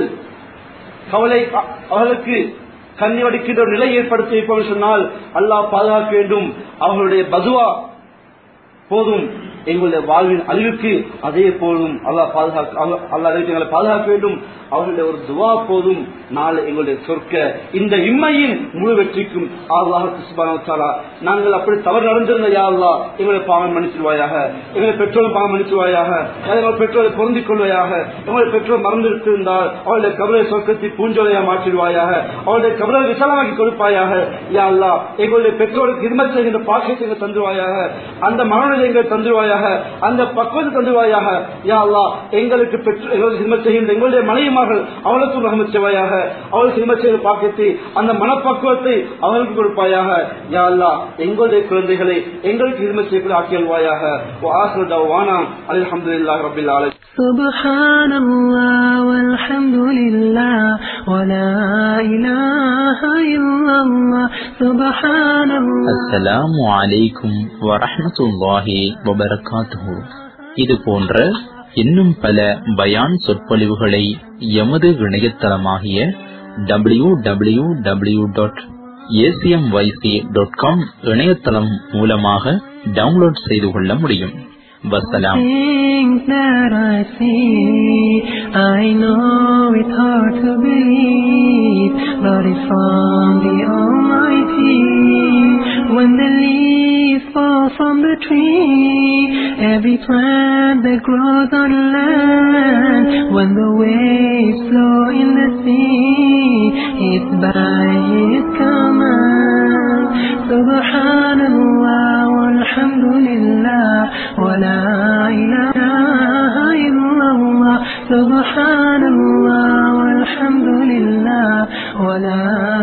கவலை அவர்களுக்கு கண்ணி வடிக்கின்ற நிலை ஏற்படுத்தி வைப்போம் சொன்னால் அல்லாஹ் பாதுகாக்க வேண்டும் அவர்களுடைய பதுவா போதும் எங்களுடைய வாழ்வின் அழிவுக்கு அதே போதும் அல்லாஹ் பாதுகாக்க அல்லா எங்களை பாதுகாக்க வேண்டும் அவர்களுடைய ஒரு துவா போதும் நாள் எங்களுடைய சொற்க இந்த இம்மையின் முழு வெற்றிக்கும் ஆஹாலா நாங்கள் அப்படி தவறு நடந்திருந்த யாருலா எங்களுடைய பாவம் மன்னிச்சிருவாயாக எங்களுடைய பெற்றோர் பாவம் மன்னிச்சிருவாயாக எங்கள் பெற்றோரை பொருந்திக் கொள்வாயாக எங்களுடைய பெற்றோர் மறந்திருந்தால் அவளுடைய கபலை சொர்க்கத்தை பூஞ்சோலையா மாற்றிடுவாயாக அவளுடைய கபலை விசாலமாக்கி கொடுப்பாயாக யா அல்லா எங்களுடைய பெற்றோருக்கு இருமத் செய்கின்ற பாக்கியத்தை எங்கள் தந்துருவாயாக அந்த மனநிலை எங்கள் தந்துருவாயாக அந்த பக்குவத்தை தந்துருவாயாக யா அல்லா எங்களுக்கு பெற்று எங்களுக்கு ஹிமத் செய்கின்ற எங்களுடைய மனைவிமார்கள் அவளுக்கு ரஹமத் செய்வாயாக அவளுக்கு ஹிமத் செய்கிற பாக்கியத்தை அந்த மனப்பக்குவத்தை அவர்களுக்கு கொடுப்பாயாக யா அல்லா எங்களுடைய குழந்தைகளை எங்களுக்கு ஹிமத் செய்யக்கூடிய ஆக்கியல்வாயாக ஆசிரியர் தவானா அலமதுல்லாஹ் ரபில் ஆலை سبحان الله والحمد لله ولا إله إلا الله سبحان الله அஸ்ஸலாமு அலைக்கும் வரஹ்மத்துல்லாஹி வபரகாத்துஹு இது போன்ற இன்னும் பல பயான் சொற்பொழிவுகளை எமது இணையதளமாகிய W W W dot ACMYC dot com இணையதளம் மூலமாக டவுன்லோட் செய்து கொள்ள முடியும் வசலாம் Things that I see, I know it's hard to believe, but it's from the Almighty. When the leaves fall from the tree, every plant that grows on land, when the waves flow in the sea, it's by His command. Subhanallah, walhamdulillah, wa la ilaha illallah. Subhanallah, walhamdulillah, wa la